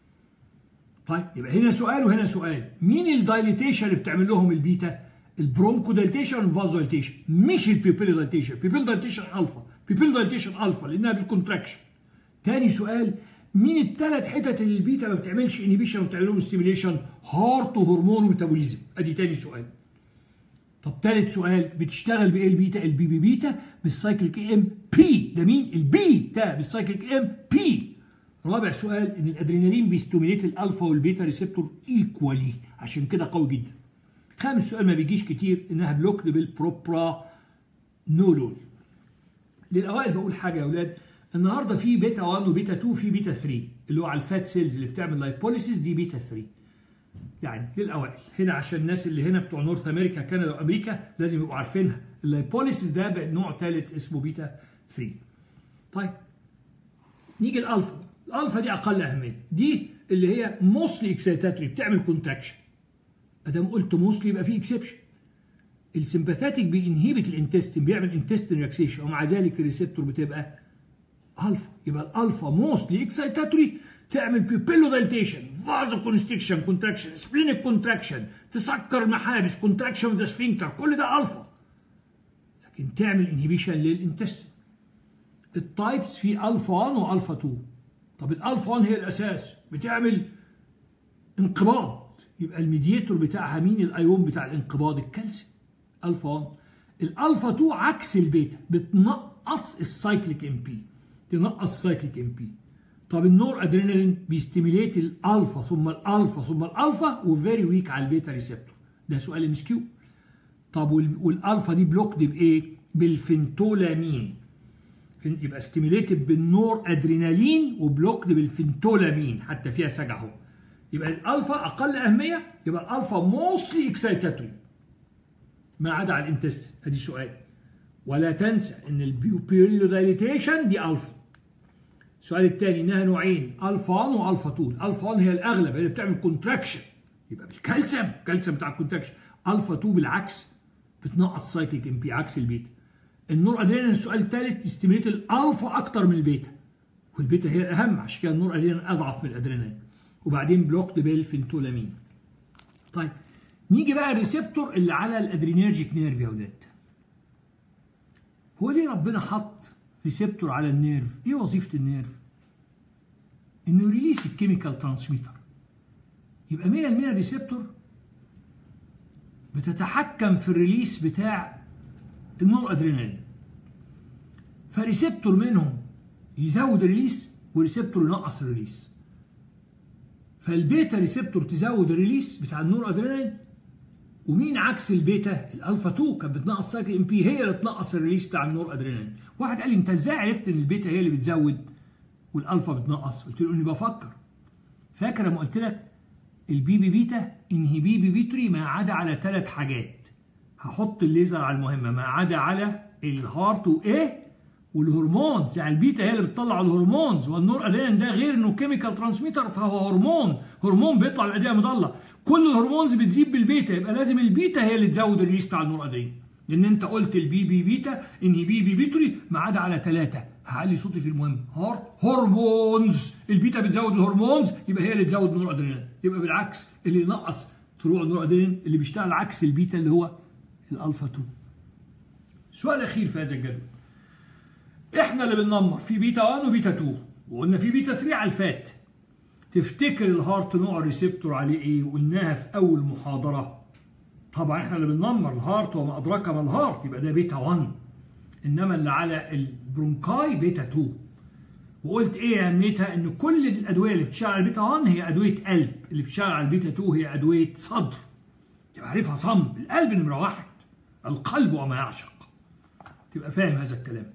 [SPEAKER 1] طيب يبقى هنا سؤال وهنا سؤال مين الدايليتيشن اللي بتعمل لهم البيتا البرونكو دايليتيشن والفازو دايليتيشن مش البيبيل دايليتيشن البيبيل دايليتيشن الفا بيبيل دايليتيشن الفا لانها بالكونتراكشن تاني سؤال مين الثلاث حتت اللي البيتا ما بتعملش انهبيشن وبتعمل لهم ستيميليشن هارت وهرمون وميتابوليزم ادي تاني سؤال طب ثالث سؤال بتشتغل بايه البيتا البي بي بيتا بالسايكليك ام بي ده مين البي ده بالسايكليك ام بي رابع سؤال ان الادرينالين بيستوميليت الالفا والبيتا ريسبتور ايكوالي عشان كده قوي جدا خامس سؤال ما بيجيش كتير انها بلوكد بالبروبرا نولول للاوائل بقول حاجه يا اولاد النهارده في بيتا 1 وبيتا 2 في بيتا 3 اللي هو على الفات سيلز اللي بتعمل لايبوليسيس دي بيتا 3 يعني للاوائل هنا عشان الناس اللي هنا بتوع نورث امريكا كندا وامريكا لازم يبقوا عارفينها اللايبوليسيس ده بقى نوع ثالث اسمه بيتا 3 طيب نيجي الالفا الالفا دي اقل اهميه دي اللي هي موستلي اكسيتاتوري بتعمل كونتراكشن ادام قلت موستلي يبقى في اكسبشن السمباثاتيك بينهبت الانتستين بيعمل انتستين ريلاكسيشن ومع ذلك الريسبتور بتبقى الفا يبقى الالفا موستلي اكسيتاتوري تعمل بيبيلو دايليتيشن فازو كونستريكشن كونتراكشن سبلينيك كونتراكشن تسكر المحابس كونتراكشن اوف ذا سفنكتر كل ده الفا لكن تعمل انهبيشن للانتستين التايبس في الفا 1 والفا 2 طب الالفا 1 هي الاساس بتعمل انقباض يبقى الميديتور بتاعها مين الايون بتاع الانقباض الكالسيوم الفا 1 الالفا 2 عكس البيتا بتنقص السايكليك ام بي تنقص السايكليك ام بي طب النور ادرينالين بيستيميليت الالفا ثم الالفا ثم الالفا وفيري ويك على البيتا ريسبتور ده سؤال ام كيو طب والالفا دي بلوكد بايه بالفنتولامين يبقى ستيميليتد بالنور ادرينالين وبلوكد بالفنتولامين حتى فيها سجع اهو يبقى الالفا اقل اهميه يبقى الالفا موستلي اكسايتاتوري ما عدا على الانتستين ادي سؤال ولا تنسى ان البيوبيلو دايليتيشن دي الفا السؤال الثاني انها نوعين الفا 1 والفا 2 الفا 1 هي الاغلب اللي بتعمل كونتراكشن يبقى بالكالسيوم الكالسيوم بتاع الكونتراكشن الفا 2 بالعكس بتنقص سايكليك ام بي عكس البيتا النور ادرينالين السؤال الثالث تستيميليت الالفا اكتر من البيتا والبيتا هي الاهم عشان كده النور ادرينالين اضعف من الادرينالين وبعدين بلوكد بالفنتولامين طيب نيجي بقى الريسبتور اللي على الادرينيرجيك نيرف يا ولاد هو ليه ربنا حط ريسبتور على النيرف ايه وظيفه النيرف انه يريليس الكيميكال ترانسميتر يبقى 100% الريسبتور بتتحكم في الريليس بتاع النور ادرينالين فريسبتور منهم يزود الريليس وريسبتور ينقص الريليس فالبيتا ريسبتور تزود الريليس بتاع النور ادرينالين ومين عكس البيتا الالفا 2 كانت بتنقص سايكل ام بي هي اللي بتنقص الريليس بتاع النور ادرينالين واحد قال لي انت ازاي عرفت ان البيتا هي اللي بتزود والالفا بتنقص قلت له اني بفكر فاكر لما قلت لك البي بي بيتا انهبي بي بيتري ما عدا على ثلاث حاجات هحط الليزر على المهمه ما عدا على الهارت وايه والهرمونز يعني البيتا هي اللي بتطلع الهرمونز والنور ادرينالين ده غير انه كيميكال ترانسميتر فهو هرمون هرمون بيطلع من الاديه مضله كل الهرمونز بتزيد بالبيتا يبقى لازم البيتا هي اللي تزود الريليس بتاع النور ادرينالين لان انت قلت البي بي بيتا ان بي بي بيتري ما عدا على ثلاثه هعلي صوتي في المهم هارت هرمونز البيتا بتزود الهرمونز يبقى هي اللي تزود النور ادرينالين يبقى بالعكس اللي ينقص طلوع النور ادرينالين اللي بيشتغل عكس البيتا اللي هو الالفا 2 سؤال اخير في هذا الجدول احنا اللي بننمر في بيتا 1 وبيتا 2 وقلنا في بيتا 3 على الفات تفتكر الهارت نوع الريسبتور عليه ايه وقلناها في اول محاضره طبعا احنا اللي بننمر الهارت وما ادراك ما الهارت يبقى ده بيتا 1 انما اللي على البرونكاي بيتا 2 وقلت ايه اهميتها ان كل الادويه اللي بتشتغل على البيتا 1 هي ادويه قلب اللي بتشتغل على البيتا 2 هي ادويه صدر تبقى عارفها صم القلب نمره واحد القلب وما يعشق تبقى فاهم هذا الكلام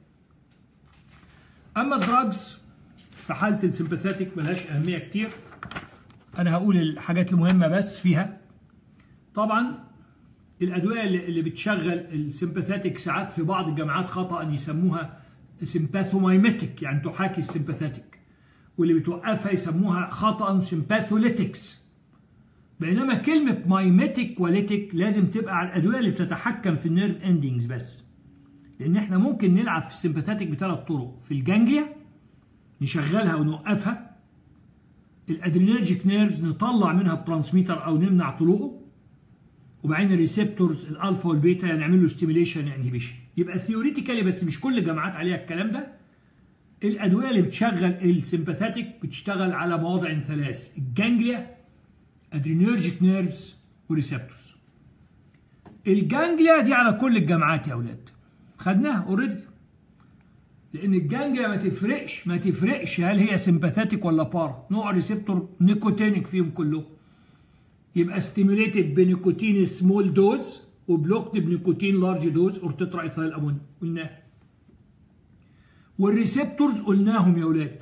[SPEAKER 1] اما الدراجز في حاله السمباثيتك ملهاش اهميه كتير انا هقول الحاجات المهمه بس فيها طبعا الادويه اللي بتشغل السمباثيتك ساعات في بعض الجامعات خطا يسموها سمباثومايمتك يعني تحاكي السمباثيتك واللي بتوقفها يسموها خطا سمباثوليتكس بينما كلمه مايمتك وليتك لازم تبقى على الادويه اللي بتتحكم في النيرف اندنجز بس لان احنا ممكن نلعب في السمباثيتك بثلاث طرق في الجانجليا نشغلها ونوقفها الادرينرجيك نيرفز نطلع منها الترانسميتر او نمنع طلوعه وبعدين الريسبتورز الالفا والبيتا نعمل له ستيميليشن انهبيشن يبقى ثيوريتيكالي بس مش كل الجامعات عليها الكلام ده الادويه اللي بتشغل السمباثيتك بتشتغل على مواضع ثلاث الجانجليا ادرينرجيك نيرفز وريسبتورز الجانجليا دي على كل الجامعات يا اولاد خدناها اوريدي لان الجانجليا ما تفرقش ما تفرقش هل هي سمباثيتك ولا بارا نوع ريسبتور نيكوتينيك فيهم كلهم يبقى ستيميوليتد بنيكوتين سمول دوز وبلوكد بنيكوتين لارج دوز اور تترا ايثايل امونيوم قلناها والريسبتورز قلناهم يا اولاد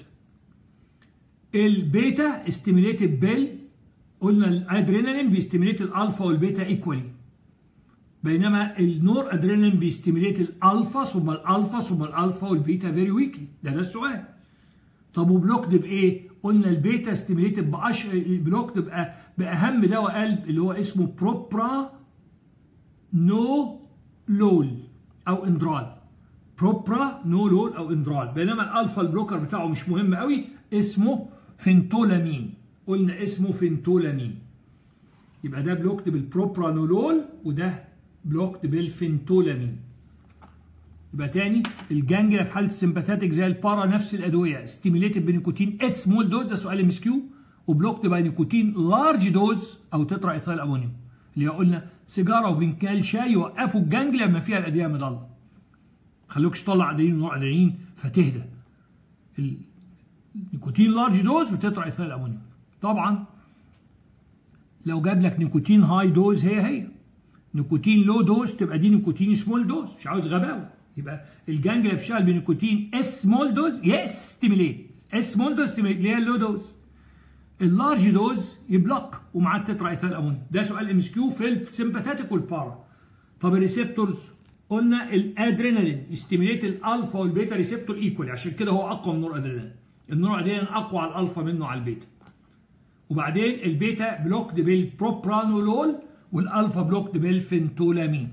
[SPEAKER 1] البيتا ستيميوليتد بال قلنا الادرينالين بيستيميليت الالفا والبيتا ايكوالي بينما النور ادرينالين بيستيميليت الالفا ثم الالفا ثم الالفا والبيتا فيري ويكلي ده ده السؤال طب وبلوكد بايه؟ قلنا البيتا ستيميليتد بأش... بلوكد بقى باهم دواء قلب اللي هو اسمه بروبرا نو لول او اندرال بروبرا نو لول او اندرال بينما الالفا البلوكر بتاعه مش مهم قوي اسمه فينتولامين قلنا اسمه فينتولامين يبقى ده بلوكد بالبروبرانولول وده بلوكد بالفينتولامين يبقى تاني الجانجليا في حاله السمباثيتك زي البارا نفس الادويه ستيميليتد بنيكوتين اس سمول دوز ده سؤال ام اس كيو وبلوكد باي نيكوتين لارج دوز او تترا ايثايل امونيوم اللي قلنا سيجاره وفنكال شاي يوقفوا الجانجليا بما فيها الادويه مضله خلوكش تطلع ادرينالين ونوع ادرينالين فتهدى النيكوتين لارج دوز وتترا ايثايل امونيوم طبعا لو جاب لك نيكوتين هاي دوز هي هي نيكوتين لو دوز تبقى دي نيكوتين سمول دوز مش عاوز غباوه يبقى الجانجليا بتشتغل بنيكوتين اس سمول دوز يس ستيميليت اس سمول دوز ستيميليت اللي هي اللو دوز اللارج دوز يبلوك ومعاه التترا ايثايل امونيوم ده سؤال ام اس كيو في السمباثيتك والبارا طب الريسبتورز قلنا الادرينالين يستيميليت الالفا والبيتا ريسبتور ايكوال عشان كده هو اقوى من النور ادرينالين النور ادرينالين اقوى على الالفا منه على البيتا وبعدين البيتا بلوكد بالبروبرانولول والالفا بلوكد بالفنتولامين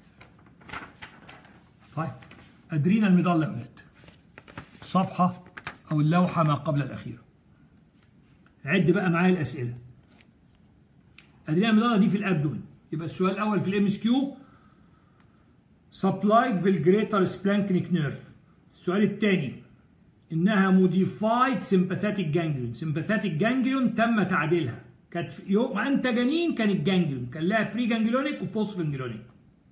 [SPEAKER 1] طيب ادرينا المضله يا ولاد صفحه او اللوحه ما قبل الاخيره عد بقى معايا الاسئله ادرينا المضله دي في الابدومن يبقى السؤال الاول في الام اس كيو سبلايد بالجريتر سبلانكنيك نيرف السؤال الثاني انها موديفايد سمباثيتك جانجليون سمباثيتك جانجليون تم تعديلها كانت يوم ما انت جنين كان الجانجليون كان لها بري جانجليونيك وبوست جانجليونيك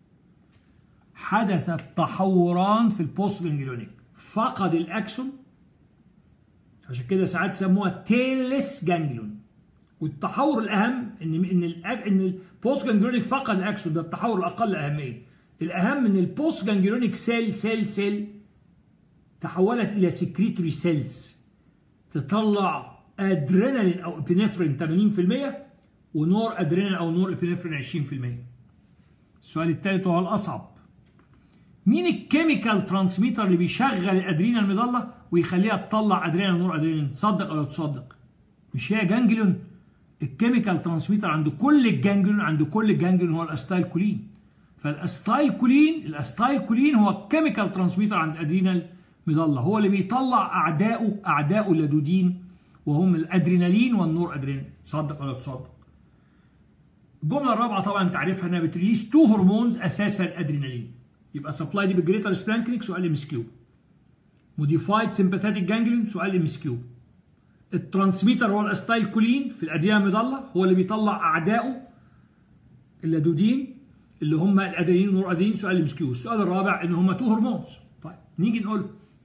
[SPEAKER 1] حدثت تحوران في البوست جانجليونيك فقد الاكسون عشان كده ساعات سموها تيلس جانجليون والتحور الاهم ان ان ال ان البوست جانجليونيك فقد الاكسون ده التحور الاقل اهميه الاهم ان البوست جانجليونيك سيل سيل سيل تحولت الى سكريتوري سيلز تطلع ادرينالين او ابنفرين 80% ونور ادرينالين او نور ابنفرين 20% السؤال الثالث وهو الاصعب مين الكيميكال ترانسميتر اللي بيشغل الادرينال المضله ويخليها تطلع ادرينال ونور ادرينالين تصدق او تصدق مش هي جانجليون الكيميكال ترانسميتر عند كل الجانجليون عند كل الجانجليون هو الاستايل كولين فالاستايل كولين الاستايل كولين هو الكيميكال ترانسميتر عند الادرينال مضله هو اللي بيطلع اعدائه اعدائه اللدودين وهم الادرينالين والنور ادرينالين صدق ولا تصدق الجمله الرابعه طبعا انت عارفها انها بتريليس تو هرمونز اساسا الادرينالين يبقى سبلاي دي بالجريتر سبلانكنيك سؤال ام اس كيو موديفايد سمباثيتك جانجليون سؤال ام اس كيو الترانسميتر هو الاستايل كولين في الادرينال المضله هو اللي بيطلع اعدائه اللدودين اللي هم الادرينالين والنور ادرينالين سؤال ام اس كيو السؤال الرابع ان هم تو هرمونز طيب نيجي نقول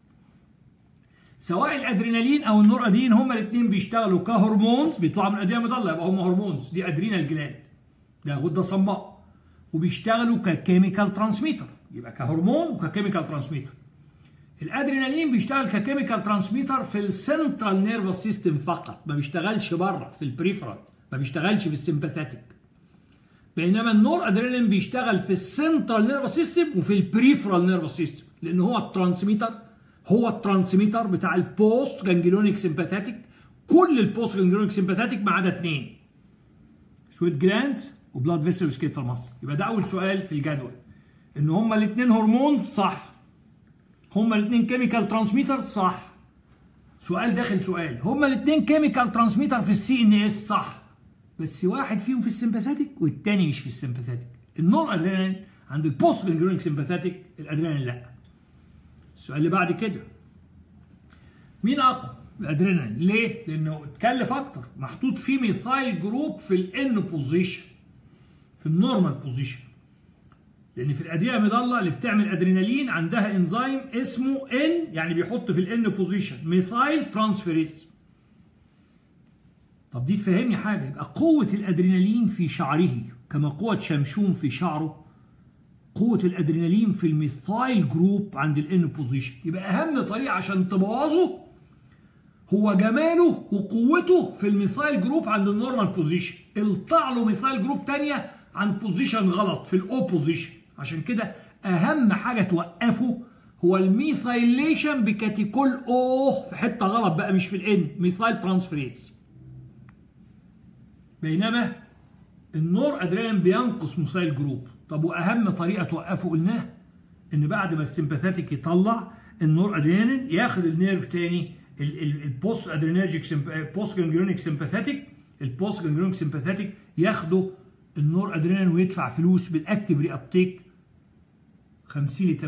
[SPEAKER 1] سواء الادرينالين او النور ادرينالين هما الاثنين بيشتغلوا كهرمونز بيطلعوا من الادرينال المضله يبقى هم هرمونز دي ادرينال جلاند ده غده صماء وبيشتغلوا ككيميكال ترانسميتر يبقى كهرمون وككيميكال ترانسميتر الادرينالين بيشتغل ككيميكال ترانسميتر في السنترال نيرفس سيستم فقط ما بيشتغلش بره في البريفرال ما بيشتغلش في السمباثيتك بينما النور ادرينالين بيشتغل في السنترال نيرفس سيستم وفي البريفرال نيرفس سيستم لان هو الترانسميتر هو الترانسميتر بتاع البوست جانجلونيك سمباثيتك كل البوست جانجلونيك سمباثيتك ما عدا اثنين سويت جلانس وبلاد فيسل وسكيتال ماسل يبقى ده اول سؤال في الجدول ان هما الاثنين هرمون صح هما الاثنين كيميكال ترانسميتر صح سؤال داخل سؤال هما الاثنين كيميكال ترانسميتر في السي ان اس صح بس واحد فيهم في السمباثيتك والتاني مش في السمباثيتك النور ادرينالين عند البوست جانجلونيك سمباثيتك الادرينالين لا السؤال اللي بعد كده مين اقوى الادرينالين ليه لانه اتكلف اكتر محطوط فيه ميثايل جروب في الان بوزيشن في النورمال بوزيشن لان في الادويه المضله اللي بتعمل ادرينالين عندها انزيم اسمه ان يعني بيحط في الان بوزيشن ميثايل ترانسفيريز طب دي تفهمني حاجه يبقى قوه الادرينالين في شعره كما قوه شمشون في شعره قوة الأدرينالين في الميثايل جروب عند الإن بوزيشن يبقى أهم طريقة عشان تبوظه هو جماله وقوته في الميثايل جروب عند النورمال بوزيشن الطع له ميثايل جروب تانية عن بوزيشن غلط في الأو بوزيشن عشان كده أهم حاجة توقفه هو الميثايليشن بكاتيكول أو في حتة غلط بقى مش في الإن ميثايل ترانسفريز بينما النور أدرينالين بينقص ميثايل جروب طب واهم طريقه توقفه قلناها ان بعد ما السمباثيتك يطلع النور ادرينالين ياخد النيرف تاني البوست ادرينرجيك بوست جانجلونيك سمباثيتك البوست جانجلونيك سمباثيتك ياخده النور ادرينالين ويدفع فلوس بالاكتيف ري ابتيك 50 ل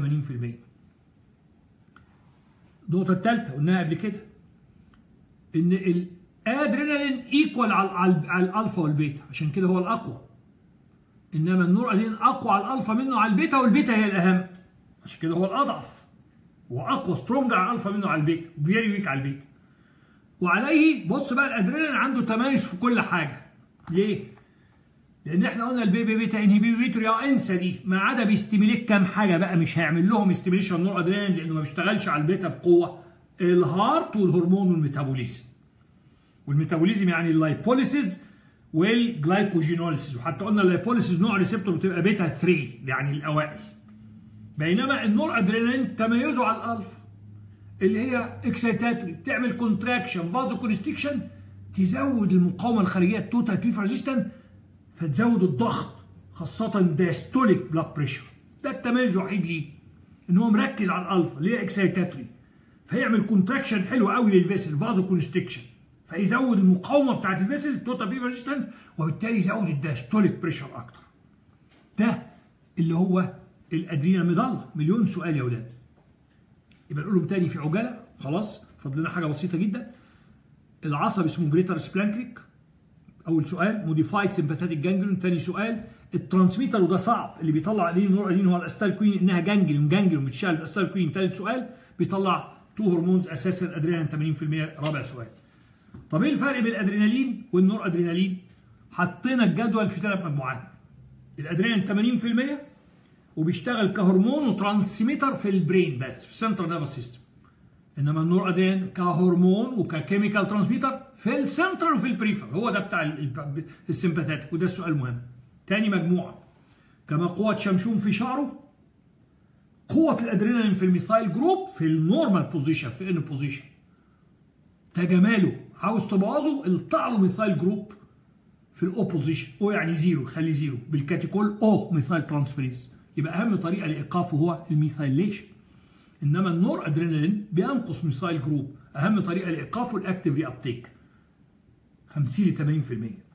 [SPEAKER 1] 80% النقطه الثالثه قلناها قبل كده ان الادرينالين ايكوال على الالفا والبيتا عشان كده هو الاقوى انما النور ادرينالين اقوى على الالفا منه على البيتا والبيتا هي الاهم عشان كده هو الاضعف واقوى سترونج على الالفا منه على البيتا فيري ويك على البيتا وعليه بص بقى الادرينالين عنده تميز في كل حاجه ليه؟ لان احنا قلنا البيبي بيتا انهبيتور يا انسى دي ما عدا بيستيميليت كام حاجه بقى مش هيعمل لهم استيميليشن نور ادرينالين لانه ما بيشتغلش على البيتا بقوه الهارت والهرمون والميتابوليزم والميتابوليزم يعني اللايبوليسيز والجلايكوجينوليسيس وحتى قلنا اللايبوليسيس نوع ريسبتور بتبقى بيتا 3 يعني الاوائل بينما النور ادرينالين تميزه على الالفا اللي هي اكسيتاتوري بتعمل كونتراكشن فازو كونستكشن تزود المقاومه الخارجيه التوتال بيف ريزيستنت فتزود الضغط خاصه داستوليك بلاد بريشر ده التميز الوحيد ليه ان هو مركز على الالفا اللي هي اكسيتاتوري فيعمل كونتراكشن حلو قوي للفيسل فازو كونستكشن فيزود المقاومه بتاعت الفيسل التوتال بيف ريزيستنس وبالتالي يزود الداستوليك بريشر اكتر ده اللي هو الادرينال مضله مليون سؤال يا اولاد يبقى نقول لهم تاني في عجاله خلاص فاضل لنا حاجه بسيطه جدا العصب اسمه جريتر سبلانكريك اول سؤال موديفايد سمباثيك جانجليون ثاني سؤال الترانسميتر وده صعب اللي بيطلع ادرينال نور ادرينال هو الاستال كوين انها جانجليون جانجليون بتشتغل بالاستال كوين ثالث سؤال بيطلع تو هرمونز اساسا الادرينالين 80% رابع سؤال طب ايه الفرق بين الادرينالين والنور ادرينالين حطينا الجدول في ثلاث مجموعات الادرينالين 80% وبيشتغل كهرمون وترانسميتر في البرين بس في السنترال نيرفس سيستم انما النور ادرينالين كهرمون وككيميكال ترانسميتر في السنترال وفي البريفر هو ده بتاع السمباثيتك وده السؤال المهم تاني مجموعه كما قوة شمشون في شعره قوة الادرينالين في الميثايل جروب في النورمال بوزيشن في ان بوزيشن ده جماله عاوز تبوظه الطع له ميثايل جروب في الاوبوزيشن او يعني زيرو خلي زيرو بالكاتيكول او ميثايل ترانسفيريز يبقى اهم طريقه لايقافه هو الميثايليشن انما النور ادرينالين بينقص ميثايل جروب اهم طريقه لايقافه الاكتيف ري ابتيك 50 ل 80%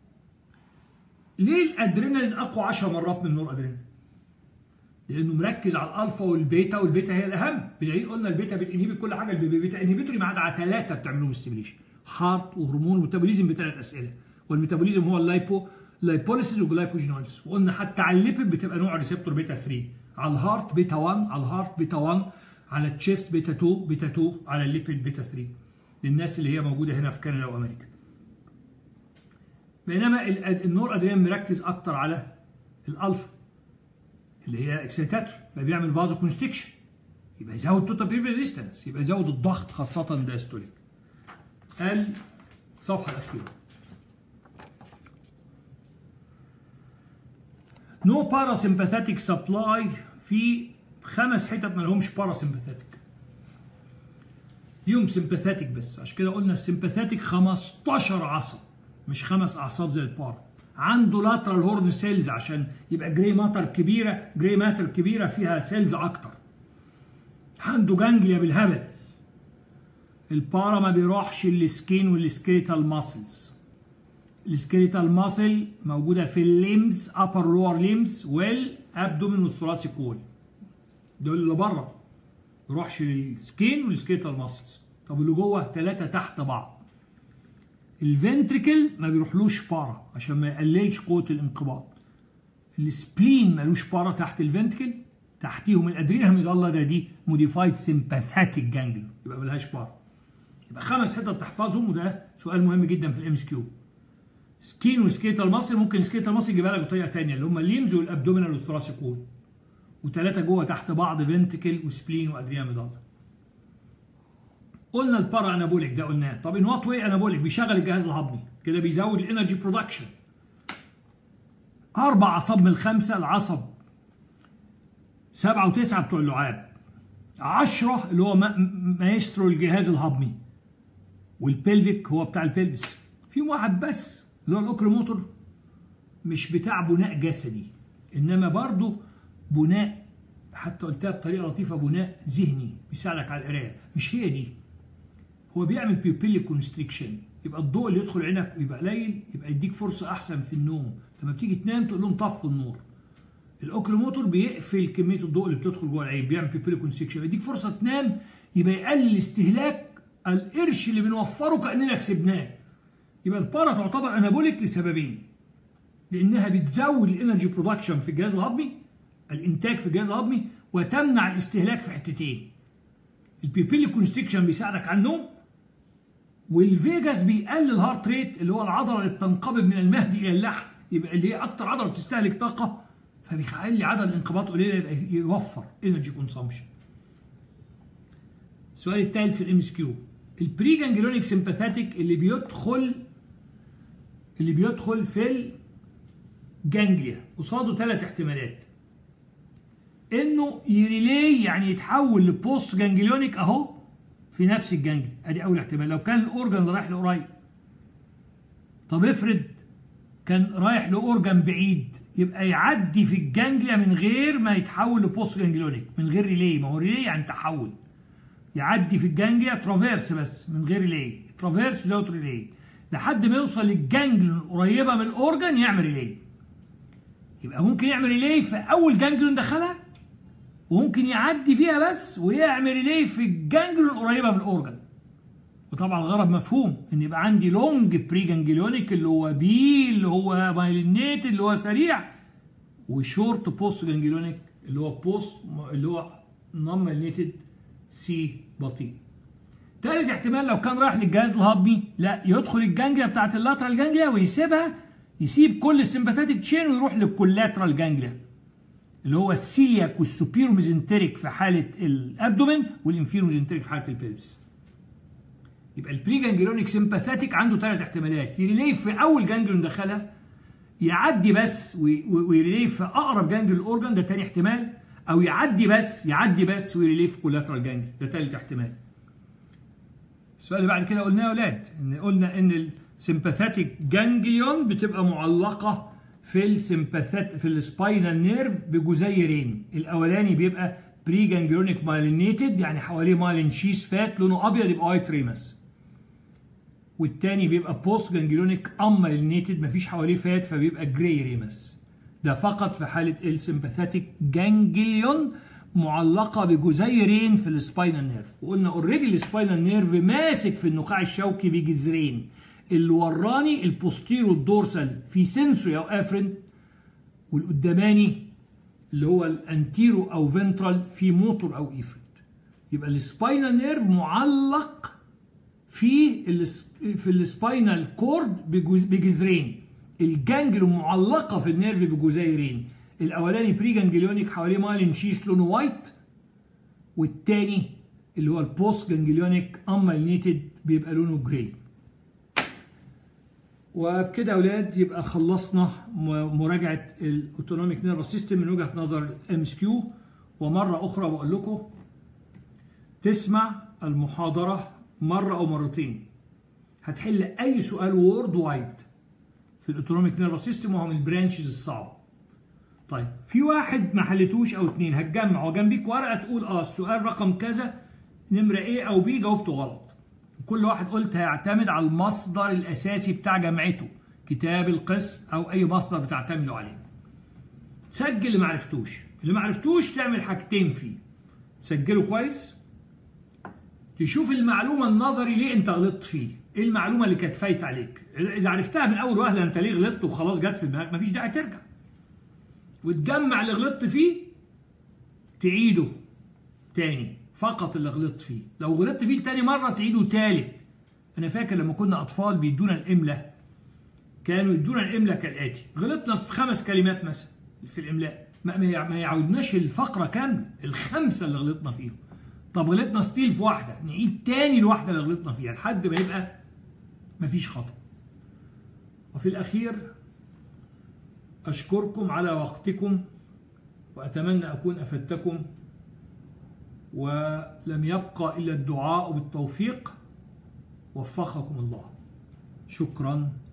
[SPEAKER 1] ليه الادرينالين اقوى 10 مرات من النور ادرينالين لانه مركز على الالفا والبيتا والبيتا هي الاهم بدليل قلنا البيتا بتنهبي كل حاجه البيتا انهبيتوري ما عدا على ثلاثه بتعملوا ستيميليشن هارت وهرمون وميتابوليزم بثلاث اسئله والميتابوليزم هو اللايبو لايبوليسيس وجلايكوجينوليس وقلنا حتى على الليبيد بتبقى نوع ريسبتور بيتا 3 على الهارت بيتا 1 على الهارت بيتا 1 على التشيست بيتا 2 بيتا 2 على الليبيد بيتا 3 للناس اللي هي موجوده هنا في كندا وامريكا بينما النور ادريان مركز اكتر على الالفا اللي هي اكسيتاتور فبيعمل فازو كونستكشن يبقى يزود توتال بير ريزيستنس يبقى يزود الضغط خاصه دايستوليك الصفحه الاخيره نو باراسمباثيك سبلاي في خمس حتت ما لهمش باراسمباثيك ليهم سمباثيك بس عشان كده قلنا السمباثيك 15 عصب مش خمس اعصاب زي البارا عنده لاترال هورن سيلز عشان يبقى جراي ماتر كبيره جراي ماتر كبيره فيها سيلز اكتر عنده جانجليا بالهبل البارا ما بيروحش السكين والسكيليتال ماسلز السكيليتال ماسل موجوده في الليمز ابر لور ليمز والابدومين والثوراسيك وول دول اللي بره ما يروحش للسكين والسكيليتال ماسلز طب اللي جوه ثلاثه تحت بعض الفنتريكل ما بيروحلوش بارا عشان ما يقللش قوه الانقباض السبلين ملوش بارا تحت الفنتريكل تحتيهم الادرينال ميدالا ده دي موديفايد سمباثيك جانجل يبقى ملهاش بارا يبقى خمس حتت تحفظهم وده سؤال مهم جدا في الام اس كيو سكين وسكيتال ماسل ممكن سكيتال ماسل يجيبها لك بطريقه ثانيه اللي هم الليمز والابدومينال والثراسيك وول وثلاثه جوه تحت بعض فنتكل وسبلين وادريان ميدالا قلنا البارا انابوليك ده قلناه طب ان وات واي انابوليك بيشغل الجهاز الهضمي كده بيزود الانرجي برودكشن اربع اعصاب من الخمسه العصب سبعه وتسعه بتوع اللعاب عشرة اللي هو مايسترو الجهاز الهضمي والبلفيك هو بتاع البلفس في واحد بس اللي هو الاوكروموتور مش بتاع بناء جسدي انما برضه بناء حتى قلتها بطريقه لطيفه بناء ذهني بيساعدك على القرايه مش هي دي هو بيعمل بيوبيلي كونستريكشن يبقى الضوء اللي يدخل عينك يبقى قليل يبقى يديك فرصه احسن في النوم لما بتيجي تنام تقول لهم طفوا النور الاوكلوموتور بيقفل كميه الضوء اللي بتدخل جوه العين بيعمل بيوبيلي كونستريكشن يديك فرصه تنام يبقى يقلل استهلاك القرش اللي بنوفره كاننا كسبناه يبقى البارا تعتبر انابوليك لسببين لانها بتزود الانرجي برودكشن في الجهاز الهضمي الانتاج في الجهاز الهضمي وتمنع الاستهلاك في حتتين البيبيلي كونستريكشن بيساعدك على النوم والفيجاس بيقلل الهارت ريت اللي هو العضله اللي بتنقبض من المهدي الى اللحم يبقى اللي هي اكتر عضله بتستهلك طاقه فبيخلي عدد الانقباض قليله يبقى يوفر انرجي كونسامشن السؤال الثالث في الام اس كيو البري جانجلونيك سمباثيتك اللي بيدخل اللي بيدخل في الجانجليا قصاده ثلاث احتمالات انه يريلي يعني يتحول لبوست جانجليونيك اهو في نفس الجنجل ادي اول احتمال لو كان الاورجن رايح لقريب طب افرض كان رايح لاورجن بعيد يبقى يعدي في الجانجليا من غير ما يتحول لبوست جانجليونيك من غير ريلي ما هو ريلي يعني تحول يعدي في الجانجليا ترافيرس بس من غير ريلي ترافيرس وزود ريلي لحد ما يوصل للجانجل القريبه من الاورجن يعمل ريلي يبقى ممكن يعمل ريلي في اول جانجليون دخلها وممكن يعدي فيها بس ويعمل ريلي في الجانجليون القريبه من الاورجن وطبعا الغرض مفهوم ان يبقى عندي لونج بري جانجليونيك اللي هو بي اللي هو مايلينيت اللي هو سريع وشورت بوست جانجليونيك اللي هو بوست اللي هو نون مايلينيتد سي بطيء تالت احتمال لو كان رايح للجهاز الهضمي لا يدخل الجانجليا بتاعت اللاترال جانجليا ويسيبها يسيب كل السمباثيتك تشين ويروح للكولاترال جانجليا اللي هو السيلياك والسوبيرو ميزنتريك في حاله الابدومين والانفيرو ميزنتريك في حاله البلبس يبقى البري جانجليونيك سمباثيتك عنده ثلاث احتمالات يريليف في اول جانجليون دخلها يعدي بس ويريليف في اقرب جانجل الاورجن ده تاني احتمال او يعدي بس يعدي بس ويريليف في كولاترال جانجل ده ثالث احتمال السؤال اللي بعد كده قلناه يا اولاد ان قلنا ان السمباثيتك جانجليون بتبقى معلقه في السمباثيت في السباينال نيرف بجزيرين الاولاني بيبقى بري جانجليونيك مايلينيتد يعني حواليه مايلين شيس فات لونه ابيض يبقى وايت ريمس والتاني بيبقى بوست جانجليونيك امايلينيتد مفيش حواليه فات فبيبقى جراي ريمس ده فقط في حاله السمباثيتك جانجليون معلقه بجزيرين في السباينال نيرف وقلنا اوريدي السباينال نيرف ماسك في النخاع الشوكي بجذرين اللي وراني البوستيرو الدورسال في سنسوري او افرنت والقداماني اللي هو الانتيرو او فنترال في موتور او ايفرنت يبقى السباينال نيرف معلق في في السباينال كورد بجذرين الجانجلو معلقه في النيرف بجزيرين الاولاني بري جانجليونيك حواليه مالين شيس لونه وايت والتاني اللي هو البوست جانجليونيك امالينيتد بيبقى لونه جراي وبكده يا اولاد يبقى خلصنا مراجعه الاوتونوميك نيرفس سيستم من وجهه نظر الام اس كيو ومره اخرى بقول لكم تسمع المحاضره مره او مرتين هتحل اي سؤال وورد وايد في الاوتونوميك نيرفس سيستم وهو من البرانشز الصعبه طيب في واحد ما حلتوش او اتنين هتجمع وجنبيك ورقه تقول اه السؤال رقم كذا نمره ايه او بي جاوبته غلط كل واحد قلت هيعتمد على المصدر الاساسي بتاع جامعته كتاب القسم او اي مصدر بتعتمدوا عليه سجل اللي ما عرفتوش اللي ما عرفتوش تعمل حاجتين فيه تسجله كويس تشوف المعلومه النظري ليه انت غلطت فيه ايه المعلومه اللي كانت فايت عليك اذا عرفتها من اول وهله انت ليه غلطت وخلاص جت في دماغك مفيش داعي ترجع وتجمع اللي غلطت فيه تعيده تاني فقط اللي غلطت فيه لو غلطت فيه تاني مرة تعيده تالت أنا فاكر لما كنا أطفال بيدونا الإملة كانوا يدونا الإملة كالآتي غلطنا في خمس كلمات مثلا في الإملاء ما, ما يعودناش الفقرة كاملة الخمسة اللي غلطنا فيهم طب غلطنا ستيل في واحدة نعيد تاني الواحدة اللي غلطنا فيها لحد ما يبقى مفيش خطأ وفي الأخير أشكركم على وقتكم وأتمنى أكون أفدتكم ولم يبقى إلا الدعاء بالتوفيق وفقكم الله شكرا